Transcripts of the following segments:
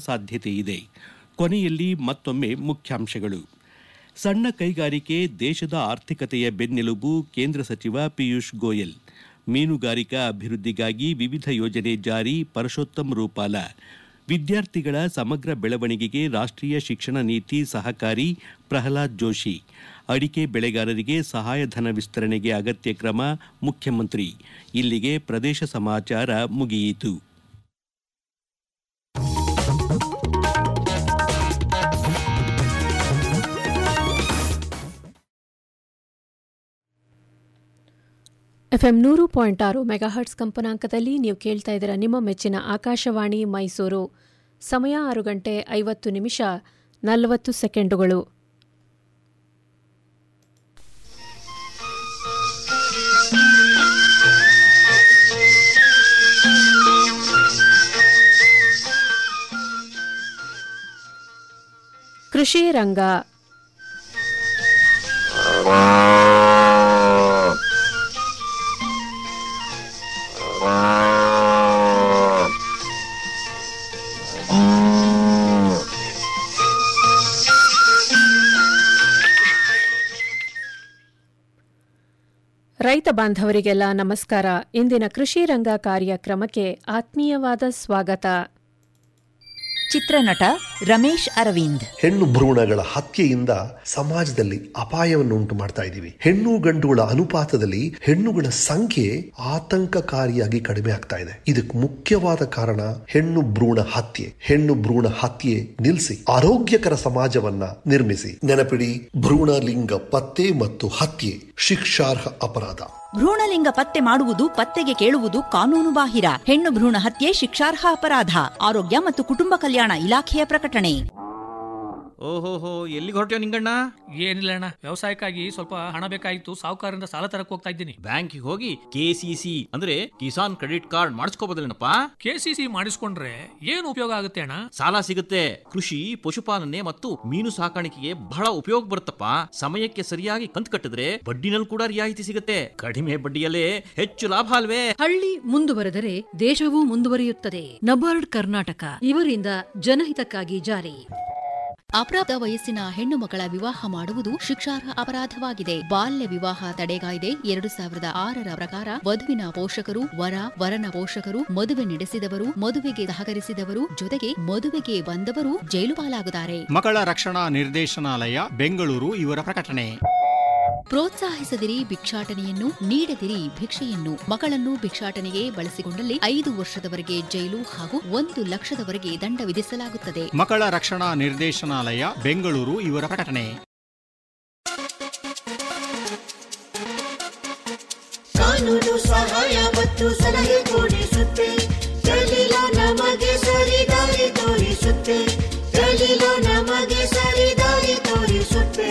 ಸಾಧ್ಯತೆ ಇದೆ ಕೊನೆಯಲ್ಲಿ ಮತ್ತೊಮ್ಮೆ ಮುಖ್ಯಾಂಶಗಳು ಸಣ್ಣ ಕೈಗಾರಿಕೆ ದೇಶದ ಆರ್ಥಿಕತೆಯ ಬೆನ್ನೆಲುಬು ಕೇಂದ್ರ ಸಚಿವ ಪಿಯೂಷ್ ಗೋಯಲ್ ಮೀನುಗಾರಿಕಾ ಅಭಿವೃದ್ಧಿಗಾಗಿ ವಿವಿಧ ಯೋಜನೆ ಜಾರಿ ಪರಶೋತ್ತಮ್ ರೂಪಾಲ ವಿದ್ಯಾರ್ಥಿಗಳ ಸಮಗ್ರ ಬೆಳವಣಿಗೆಗೆ ರಾಷ್ಟ್ರೀಯ ಶಿಕ್ಷಣ ನೀತಿ ಸಹಕಾರಿ ಪ್ರಹ್ಲಾದ್ ಜೋಶಿ ಅಡಿಕೆ ಬೆಳೆಗಾರರಿಗೆ ಸಹಾಯಧನ ವಿಸ್ತರಣೆಗೆ ಅಗತ್ಯ ಕ್ರಮ ಮುಖ್ಯಮಂತ್ರಿ ಇಲ್ಲಿಗೆ ಪ್ರದೇಶ ಸಮಾಚಾರ ಮುಗಿಯಿತು ಎಫ್ಎಂ ನೂರು ಪಾಯಿಂಟ್ ಆರು ಮೆಗಾಹರ್ಟ್ಸ್ ಕಂಪನಾಂಕದಲ್ಲಿ ನೀವು ಕೇಳ್ತಾ ಇದ್ದೀರಾ ನಿಮ್ಮ ಮೆಚ್ಚಿನ ಆಕಾಶವಾಣಿ ಮೈಸೂರು ಸಮಯ ಆರು ಗಂಟೆ ಐವತ್ತು ನಿಮಿಷ ನಲವತ್ತು ಸೆಕೆಂಡುಗಳು ಕೃಷಿ ರಂಗ ರೈತ ಬಾಂಧವರಿಗೆಲ್ಲ ನಮಸ್ಕಾರ ಇಂದಿನ ಕೃಷಿ ರಂಗ ಕಾರ್ಯಕ್ರಮಕ್ಕೆ ಆತ್ಮೀಯವಾದ ಸ್ವಾಗತ ಚಿತ್ರನಟ ರಮೇಶ್ ಅರವಿಂದ್ ಹೆಣ್ಣು ಭ್ರೂಣಗಳ ಹತ್ಯೆಯಿಂದ ಸಮಾಜದಲ್ಲಿ ಅಪಾಯವನ್ನು ಉಂಟು ಮಾಡ್ತಾ ಇದ್ದೀವಿ ಹೆಣ್ಣು ಗಂಡುಗಳ ಅನುಪಾತದಲ್ಲಿ ಹೆಣ್ಣುಗಳ ಸಂಖ್ಯೆ ಆತಂಕಕಾರಿಯಾಗಿ ಕಡಿಮೆ ಆಗ್ತಾ ಇದೆ ಇದಕ್ಕೆ ಮುಖ್ಯವಾದ ಕಾರಣ ಹೆಣ್ಣು ಭ್ರೂಣ ಹತ್ಯೆ ಹೆಣ್ಣು ಭ್ರೂಣ ಹತ್ಯೆ ನಿಲ್ಲಿಸಿ ಆರೋಗ್ಯಕರ ಸಮಾಜವನ್ನ ನಿರ್ಮಿಸಿ ನೆನಪಿಡಿ ಭ್ರೂಣ ಲಿಂಗ ಪತ್ತೆ ಮತ್ತು ಹತ್ಯೆ ಶಿಕ್ಷಾರ್ಹ ಅಪರಾಧ ಭ್ರೂಣಲಿಂಗ ಪತ್ತೆ ಮಾಡುವುದು ಪತ್ತೆಗೆ ಕೇಳುವುದು ಕಾನೂನು ಬಾಹಿರ ಹೆಣ್ಣು ಭ್ರೂಣ ಹತ್ಯೆ ಶಿಕ್ಷಾರ್ಹ ಅಪರಾಧ ಆರೋಗ್ಯ ಮತ್ತು ಕುಟುಂಬ ಕಲ್ಯಾಣ ಇಲಾಖೆಯ ಪ್ರಕಟಣೆ ಓಹೋಹೋ ಎಲ್ಲಿಗೆ ಹೊರಟ್ಯೋ ನಿಂಗಣ್ಣ ಏನಿಲ್ಲ ಅಣ್ಣ ವ್ಯವಸಾಯಕ್ಕಾಗಿ ಸ್ವಲ್ಪ ಹಣ ಬೇಕಾಗಿತ್ತು ಸಾಹುಕಾರರಿಂದ ಸಾಲ ತರಕ್ ಹೋಗ್ತಾ ಇದ್ದೀನಿ ಬ್ಯಾಂಕಿಗೆ ಹೋಗಿ ಕೆಸಿಸಿ ಅಂದ್ರೆ ಕಿಸಾನ್ ಕ್ರೆಡಿಟ್ ಕಾರ್ಡ್ ಮಾಡಿಸ್ಕೋಬೋದಲ್ಲೇನಪ್ಪ ಕೆಸಿಸಿ ಮಾಡಿಸ್ಕೊಂಡ್ರೆ ಏನು ಉಪಯೋಗ ಆಗುತ್ತೆ ಅಣ್ಣ ಸಾಲ ಸಿಗುತ್ತೆ ಕೃಷಿ ಪಶುಪಾಲನೆ ಮತ್ತು ಮೀನು ಸಾಕಾಣಿಕೆಗೆ ಬಹಳ ಉಪಯೋಗ ಬರುತ್ತಪ್ಪ ಸಮಯಕ್ಕೆ ಸರಿಯಾಗಿ ಕಂತು ಕಟ್ಟಿದ್ರೆ ಬಡ್ಡಿನಲ್ಲಿ ಕೂಡ ರಿಯಾಯಿತಿ ಸಿಗುತ್ತೆ ಕಡಿಮೆ ಬಡ್ಡಿಯಲ್ಲೇ ಹೆಚ್ಚು ಲಾಭ ಅಲ್ವೇ ಹಳ್ಳಿ ಮುಂದುವರೆದರೆ ದೇಶವೂ ಮುಂದುವರಿಯುತ್ತದೆ ನಬಾರ್ಡ್ ಕರ್ನಾಟಕ ಇವರಿಂದ ಜನಹಿತಕ್ಕಾಗಿ ಜಾರಿ ಅಪ್ರಾಪ್ತ ವಯಸ್ಸಿನ ಹೆಣ್ಣು ಮಕ್ಕಳ ವಿವಾಹ ಮಾಡುವುದು ಶಿಕ್ಷಾರ್ಹ ಅಪರಾಧವಾಗಿದೆ ಬಾಲ್ಯ ವಿವಾಹ ತಡೆ ಕಾಯ್ದೆ ಎರಡು ಸಾವಿರದ ಆರರ ಪ್ರಕಾರ ವಧುವಿನ ಪೋಷಕರು ವರ ವರನ ಪೋಷಕರು ಮದುವೆ ನಡೆಸಿದವರು ಮದುವೆಗೆ ಸಹಕರಿಸಿದವರು ಜೊತೆಗೆ ಮದುವೆಗೆ ಬಂದವರು ಜೈಲು ಪಾಲಾಗುತ್ತಾರೆ ಮಕ್ಕಳ ರಕ್ಷಣಾ ನಿರ್ದೇಶನಾಲಯ ಬೆಂಗಳೂರು ಇವರ ಪ್ರಕಟಣೆ ಪ್ರೋತ್ಸಾಹಿಸದಿರಿ ಭಿಕ್ಷಾಟನೆಯನ್ನು ನೀಡದಿರಿ ಭಿಕ್ಷೆಯನ್ನು ಮಕ್ಕಳನ್ನು ಭಿಕ್ಷಾಟನೆಗೆ ಬಳಸಿಕೊಂಡಲ್ಲಿ ಐದು ವರ್ಷದವರೆಗೆ ಜೈಲು ಹಾಗೂ ಒಂದು ಲಕ್ಷದವರೆಗೆ ದಂಡ ವಿಧಿಸಲಾಗುತ್ತದೆ ಮಕ್ಕಳ ರಕ್ಷಣಾ ನಿರ್ದೇಶನಾಲಯ ಬೆಂಗಳೂರು ಇವರ ಪ್ರಕಟಣೆ ಕಾನೂನು ಸಹಾಯ ಮತ್ತು ಸಲಹೆ ಕೊಡಿಸುತ್ತೆ ಕಲೀಲ ನಮಗೆ ಸರಿದಾರಿ ತೋರಿಸುತ್ತೆ ಕಲೀಲ ನಮಗೆ ಸರಿದಾರಿ ತೋರಿಸುತ್ತೆ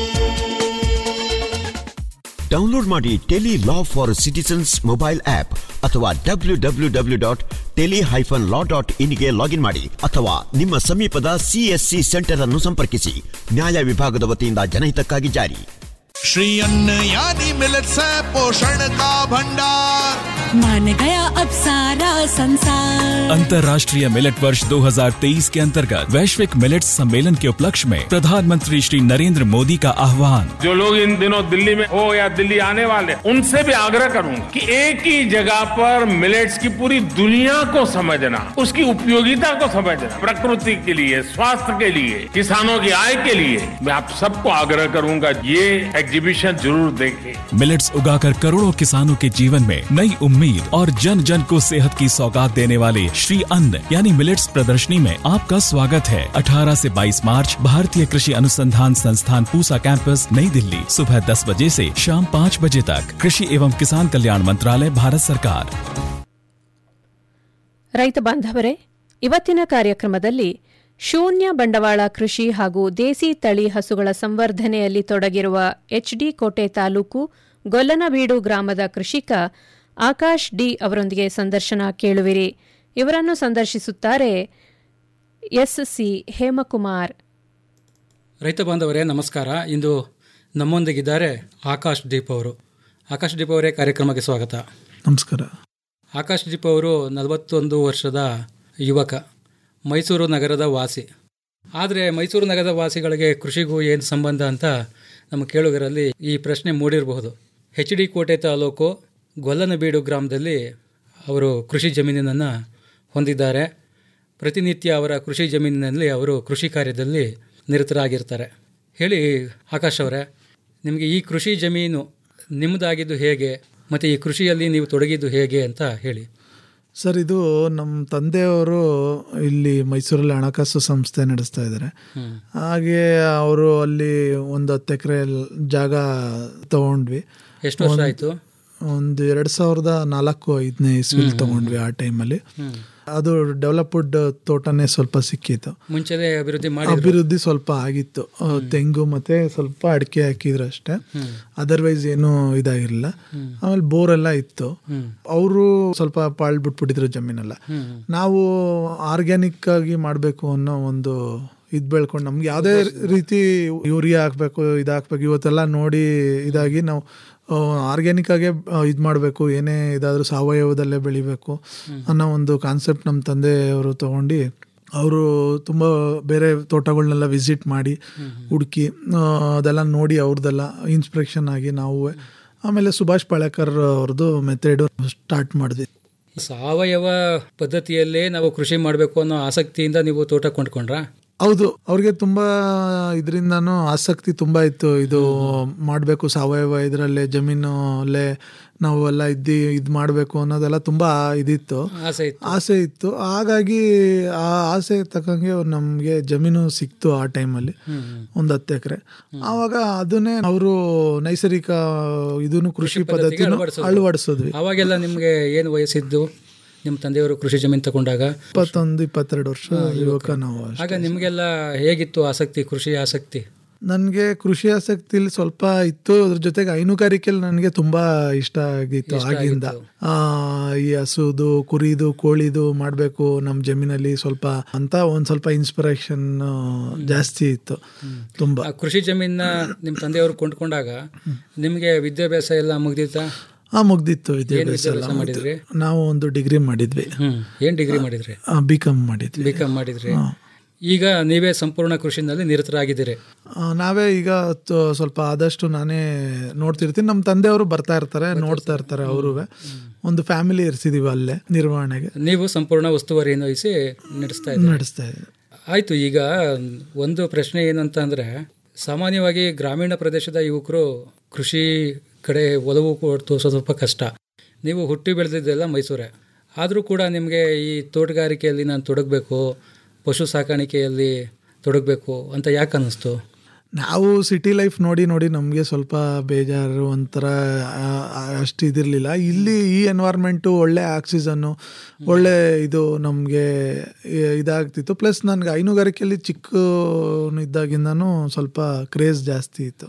ಡೌನ್ಲೋಡ್ ಮಾಡಿ tele law for citizens mobile app ಅಥವಾ W W W dot tele hyphen law dot ಇನ್ಗೆ ಲಾಗಿನ್ ಮಾಡಿ ಅಥವಾ ನಿಮ್ಮ ಸಮೀಪದ ಸಿಎಸ್ಸಿ ಸೆಂಟರ್ ಅನ್ನು ಸಂಪರ್ಕಿಸಿ ನ್ಯಾಯ ವಿಭಾಗದ ವತಿಯಿಂದ ಜನಹಿತಕ್ಕಾಗಿ ಜಾರಿ श्री अन्न यानी मिलत से पोषण का भंडार मान गया अब सारा संसार अंतर्राष्ट्रीय मिलेट वर्ष 2023 के अंतर्गत वैश्विक मिलेट सम्मेलन के उपलक्ष्य में प्रधानमंत्री श्री नरेंद्र मोदी का आह्वान जो लोग इन दिनों दिल्ली में हो या दिल्ली आने वाले उनसे भी आग्रह करूंगा कि एक ही जगह पर मिलेट्स की पूरी दुनिया को समझना उसकी उपयोगिता को समझना प्रकृति के लिए स्वास्थ्य के लिए किसानों की आय के लिए मैं आप सबको आग्रह करूंगा ये एग्जीबिशन जरूर देखें मिलेट्स उगाकर करोड़ों किसानों के जीवन में नई उम्मीद और जन जन को सेहत की सौगात देने वाले श्री अन्न यानी मिलेट्स प्रदर्शनी में आपका स्वागत है 18 से 22 मार्च भारतीय कृषि अनुसंधान संस्थान पूसा कैंपस नई दिल्ली सुबह 10 बजे से शाम 5 बजे तक कृषि एवं किसान कल्याण मंत्रालय भारत सरकार ರೈತ ಬಾಂಧವರೇ ಇವತ್ತಿನ ಕಾರ್ಯಕ್ರಮದಲ್ಲಿ ಶೂನ್ಯ ಬಂಡವಾಳ ಕೃಷಿ ಹಾಗೂ ದೇಸಿ ತಳಿ ಹಸುಗಳ ಸಂವರ್ಧನೆಯಲ್ಲಿ ತೊಡಗಿರುವ ಎಚ್ಡಿ ಕೋಟೆ ತಾಲೂಕು ಗೊಲ್ಲನಬೀಡು ಗ್ರಾಮದ ಕೃಷಿಕ ಆಕಾಶ್ ಡಿ ಅವರೊಂದಿಗೆ ಸಂದರ್ಶನ ಕೇಳುವಿರಿ ಇವರನ್ನು ಸಂದರ್ಶಿಸುತ್ತಾರೆ ಎಸ್ಸಿ ಹೇಮಕುಮಾರ್ ರೈತ ಬಾಂಧವರೇ ನಮಸ್ಕಾರ ಇಂದು ನಮ್ಮೊಂದಿಗಿದ್ದಾರೆ ಆಕಾಶ್ ದೀಪ್ ಅವರು ಆಕಾಶ್ ದೀಪ್ ಅವರೇ ಕಾರ್ಯಕ್ರಮಕ್ಕೆ ಸ್ವಾಗತ ನಮಸ್ಕಾರ ಆಕಾಶ್ ದೀಪ್ ಅವರು ನಲವತ್ತೊಂದು ವರ್ಷದ ಯುವಕ ಮೈಸೂರು ನಗರದ ವಾಸಿ ಆದರೆ ಮೈಸೂರು ನಗರದ ವಾಸಿಗಳಿಗೆ ಕೃಷಿಗೂ ಏನು ಸಂಬಂಧ ಅಂತ ನಮ್ಮ ಕೇಳುಗರಲ್ಲಿ ಈ ಪ್ರಶ್ನೆ ಮೂಡಿರಬಹುದು ಎಚ್ ಡಿ ಕೋಟೆ ತಾಲೂಕು ಗೊಲ್ಲನಬೀಡು ಗ್ರಾಮದಲ್ಲಿ ಅವರು ಕೃಷಿ ಜಮೀನನ್ನು ಹೊಂದಿದ್ದಾರೆ ಪ್ರತಿನಿತ್ಯ ಅವರ ಕೃಷಿ ಜಮೀನಿನಲ್ಲಿ ಅವರು ಕೃಷಿ ಕಾರ್ಯದಲ್ಲಿ ನಿರತರಾಗಿರ್ತಾರೆ ಹೇಳಿ ಆಕಾಶ್ ಅವರೇ ನಿಮಗೆ ಈ ಕೃಷಿ ಜಮೀನು ನಿಮ್ಮದಾಗಿದ್ದು ಹೇಗೆ ಮತ್ತು ಈ ಕೃಷಿಯಲ್ಲಿ ನೀವು ತೊಡಗಿದ್ದು ಹೇಗೆ ಅಂತ ಹೇಳಿ ಸರ್ ಇದು ನಮ್ಮ ತಂದೆಯವರು ಇಲ್ಲಿ ಮೈಸೂರಲ್ಲಿ ಹಣಕಾಸು ಸಂಸ್ಥೆ ನಡೆಸ್ತಾ ಇದ್ದಾರೆ ಹಾಗೆ ಅವರು ಅಲ್ಲಿ ಒಂದು ಹತ್ತು ಎಕರೆ ಜಾಗ ತಗೊಂಡ್ವಿ ಎಷ್ಟು ವರ್ಷ ಒಂದ್- ಆಯ್ತು? ಒಂದು ಎರಡು ಸಾವಿರದ ನಾಲ್ಕು ಐದನೇ ಇಸ್ವಿಲ್ ಹ್ಮ್. ತಗೊಂಡ್ವಿ ಆ ಟೈಮಲ್ಲಿ ಹ್ಮ್. ಅದು ಡೆವಲಪ್ಡ್ ತೋಟನೇ ಸ್ವಲ್ಪ ಸಿಕ್ಕಿತ್ತು ಮುಂಚೆನೇ ಅಭಿವೃದ್ಧಿ ಮಾಡಿದ್ರು ಅಭಿವೃದ್ಧಿ ಸ್ವಲ್ಪ ಆಗಿತ್ತು ಆ, ತೆಂಗು ಮತ್ತೆ ಸ್ವಲ್ಪ ಅಡಿಕೆ ಹಾಕಿದ್ರು ಅಷ್ಟೇ ಹ್ಮ್. ಅದರ್ವೈಸ್ ಏನು ಇದಾಗಿರಲಿಲ್ಲ ಆಮೇಲೆ ಬೋರ್ ಎಲ್ಲ ಇತ್ತು ಹ್ಮ್. ಅವರು ಸ್ವಲ್ಪ ಪಾಳ್ ಬಿಟ್ಬಿಟ್ಟಿದ್ರು ಜಮೀನೆಲ್ಲ ಹ್ಮ್. ನಾವು ಆರ್ಗ್ಯಾನಿಕ್ ಆಗಿ ಮಾಡಬೇಕು ಅನ್ನೋ ಒಂದು ಇದ್ ಬೆಳ್ಕೊಂಡು ನಮ್ಗೆ ಯಾವುದೇ ರೀತಿ ಯೂರಿಯಾ ಹಾಕ್ಬೇಕು ಇದು ಹಾಕ್ಬೇಕು ಇವತ್ತೆಲ್ಲ ನೋಡಿ ಇದಾಗಿ ನಾವು ಆರ್ಗ್ಯಾನಿಕ್ ಆಗೇ ಇದು ಮಾಡಬೇಕು ಏನೇ ಇದಾದರೂ ಸಾವಯವದಲ್ಲೇ ಬೆಳಿಬೇಕು ಅನ್ನೋ ಒಂದು ಕಾನ್ಸೆಪ್ಟ್ ನಮ್ಮ ತಂದೆಯವರು ತಗೊಂಡು ಅವರು ತುಂಬ ಬೇರೆ ತೋಟಗಳನ್ನೆಲ್ಲ ವಿಸಿಟ್ ಮಾಡಿ ಹುಡುಕಿ ಅದೆಲ್ಲ ನೋಡಿ ಅವ್ರದ್ದೆಲ್ಲ ಇನ್ಸ್ಪಿರೇಷನ್ ಆಗಿ ನಾವು ಆಮೇಲೆ ಸುಭಾಷ್ ಪಾಳೇಕರ್ ಅವ್ರದ್ದು ಮೆಥಡ್ ಸ್ಟಾರ್ಟ್ ಮಾಡಿದ್ವಿ ಸಾವಯವ ಪದ್ಧತಿಯಲ್ಲೇ ನಾವು ಕೃಷಿ ಮಾಡಬೇಕು ಅನ್ನೋ ಆಸಕ್ತಿಯಿಂದ ನೀವು ತೋಟ ಕೊಂಡ್ಕೊಂಡ್ರಾ ಹೌದು ಅವ್ರಿಗೆ ತುಂಬಾ ಇದರಿಂದನೂ ಆಸಕ್ತಿ ತುಂಬಾ ಇತ್ತು ಇದು ಮಾಡಬೇಕು ಸಾವಯವ ಇದರಲ್ಲೇ ಜಮೀನಲ್ಲೇ ನಾವು ಎಲ್ಲ ಇದ್ದು ಇದು ಮಾಡಬೇಕು ಅನ್ನೋದೆಲ್ಲ ತುಂಬಾ ಇದಿತ್ತು ಆಸೆ ಇತ್ತು ಆಸೆ ಇತ್ತು ಹಾಗಾಗಿ ಆ ಆಸೆ ತಕ್ಕಂಗೆ ನಮಗೆ ಜಮೀನು ಸಿಕ್ತು ಆ ಟೈಮಲ್ಲಿ ಒಂದು ಹತ್ತು ಎಕರೆ ಆವಾಗ ಅದನ್ನೇ ಅವರು ನೈಸರ್ಗಿಕ ಇದನ್ನು ಕೃಷಿ ಪದ್ಧತಿನ ಅಳವಡಿಸಿದ್ರು. ಅಳವಡಿಸಿದ್ವಿ ಅವಾಗೆಲ್ಲ ನಿಮಗೆ ಏನು ವಯಸ್ಸಿದ್ದು ನಿಮ್ಮ ತಂದೆಯವರು ಕೃಷಿ ಜಮೀನು ತಗೊಂಡಾಗ ಇಪ್ಪತ್ತೊಂದು ಇಪ್ಪತ್ತೆರಡು ವರ್ಷ ಯುವಕ ನಾವು ಅಷ್ಟೇ. ಆಗ ನಿಮಗೆಲ್ಲ ಹೇಗಿತ್ತು ಆಸಕ್ತಿ ಕೃಷಿ ಆಸಕ್ತಿ ನನಗೆ ಕೃಷಿ ಆಸಕ್ತಿಲಿ ಸ್ವಲ್ಪ ಇತ್ತು ಅದ್ರ ಜೊತೆಗೆ ಹೈನುಗಾರಿಕೆಯಲ್ಲಿ ನನಗೆ ತುಂಬಾ ಇಷ್ಟ ಆಗಿತ್ತು ಇಷ್ಟ ಆಗಿಂದ ಆ, ಈ ಹಸುದು ಕುರಿದು ಕೋಳಿದು ಮಾಡಬೇಕು ನಮ್ಮ ಜಮೀನಲ್ಲಿ ಸ್ವಲ್ಪ ಅಂತ ಒಂದ್ ಸ್ವಲ್ಪ ಇನ್ಸ್ಪಿರೇಷನ್ ಜಾಸ್ತಿ ಇತ್ತು ತುಂಬಾ ಆ ಕೃಷಿ ಜಮೀನ ನಿಮ್ಮ ತಂದೆಯವರು ಕೊಂಡ್ಕೊಂಡಾಗ ನಿಮಗೆ ವಿದ್ಯಾಭ್ಯಾಸ ಎಲ್ಲ ಮುಗ್ದಿತ್ತಾ ಆ ಮುಗ್ದಿತ್ತು ವಿದ್ಯಾಭ್ಯಾಸ ವಿದ್ಯಾಭ್ಯಾಸ ಎಲ್ಲ ಮಾಡಿದ್ರಿ? ಮುಗ್ದಿತ್ತು. ನಾವು ಒಂದು ಡಿಗ್ರಿ ಮಾಡಿದ್ವಿ ಹ್ಮ್ ಏನ್ ಡಿಗ್ರಿ ಮಾಡಿದ್ರಿ ಬಿ ಕಾಮ್ ಮಾಡಿದ್ವಿ ಬಿ ಕಾಮ್ ಮಾಡಿದ್ರಿ ಈಗ ನೀವೇ ಸಂಪೂರ್ಣ ಕೃಷಿನಲ್ಲಿ ನಿರತರಾಗಿದ್ದೀರಿ ಆ, ನಾವೇ ಈಗ ತ- ಸ್ವಲ್ಪ ಆದಷ್ಟು ನಾನೇ ನೋಡ್ತಿರ್ತೀನಿ ನಮ್ಮ ತಂದೆಯವರು ಬರ್ತಾ ಇರ್ತಾರೆ ನೋಡ್ತಾ ಇರ್ತಾರೆ ಅವರು ಒಂದು ಫ್ಯಾಮಿಲಿ ಇರ್ಸಿದೀವಿ ಅಲ್ಲೇ ನಿರ್ವಹಣೆಗೆ ನೀವು ಸಂಪೂರ್ಣ ಉಸ್ತುವಾರಿಯನ್ನು ವಹಿಸಿ ನಡೆಸ್ತಾ ಇದ್ದೀರಿ ನಡೆಸ್ತಾ ಇದ್ದೀವಿ ಆಯ್ತು ಈಗ ಒಂದು ಪ್ರಶ್ನೆ ಏನಂತ ಅಂದ್ರೆ ಸಾಮಾನ್ಯವಾಗಿ ಗ್ರಾಮೀಣ ಪ್ರದೇಶದ ಯುವಕರು ಕೃಷಿ ಕಡೆ ಒಲವು ಕೊಡ್- ತೋರ್ಸೋದು ಸ್ವಲ್ಪ ಕಷ್ಟ ನೀವು ಹುಟ್ಟಿ ಬೆಳೆದಿದ್ದೆಲ್ಲ ಮೈಸೂರೇ ಆದರೂ ಕೂಡ ನಿಮಗೆ ಈ ತೋಟಗಾರಿಕೆಯಲ್ಲಿ ನಾನು ತೊಡಗಬೇಕು ಪಶು ಸಾಕಾಣಿಕೆಯಲ್ಲಿ ತೊಡಗಬೇಕು ಅಂತ ಯಾಕೆ ಅನ್ನಿಸ್ತು ನಾವು ಸಿಟಿ ಲೈಫ್ ನೋಡಿ ನೋಡಿ ನಮಗೆ ಸ್ವಲ್ಪ ಬೇಜಾರು ಒಂಥರ ಆ, ಆ, ಅಷ್ಟು ಇದಿರಲಿಲ್ಲ ಇಲ್ಲಿ ಈ ಎನ್ವೈರ್ಮೆಂಟು ಒಳ್ಳೆ ಆಕ್ಸಿಜನ್ನು ಒಳ್ಳೆ ಇದು ನಮಗೆ ಇದಾಗ್ತಿತ್ತು ಪ್ಲಸ್ ನನಗೆ ಹೈನುಗಾರಿಕೆಯಲ್ಲಿ ಚಿಕ್ಕ ಇದ್ದಾಗಿಂದನೂ ಸ್ವಲ್ಪ ಕ್ರೇಜ್ ಜಾಸ್ತಿ ಇತ್ತು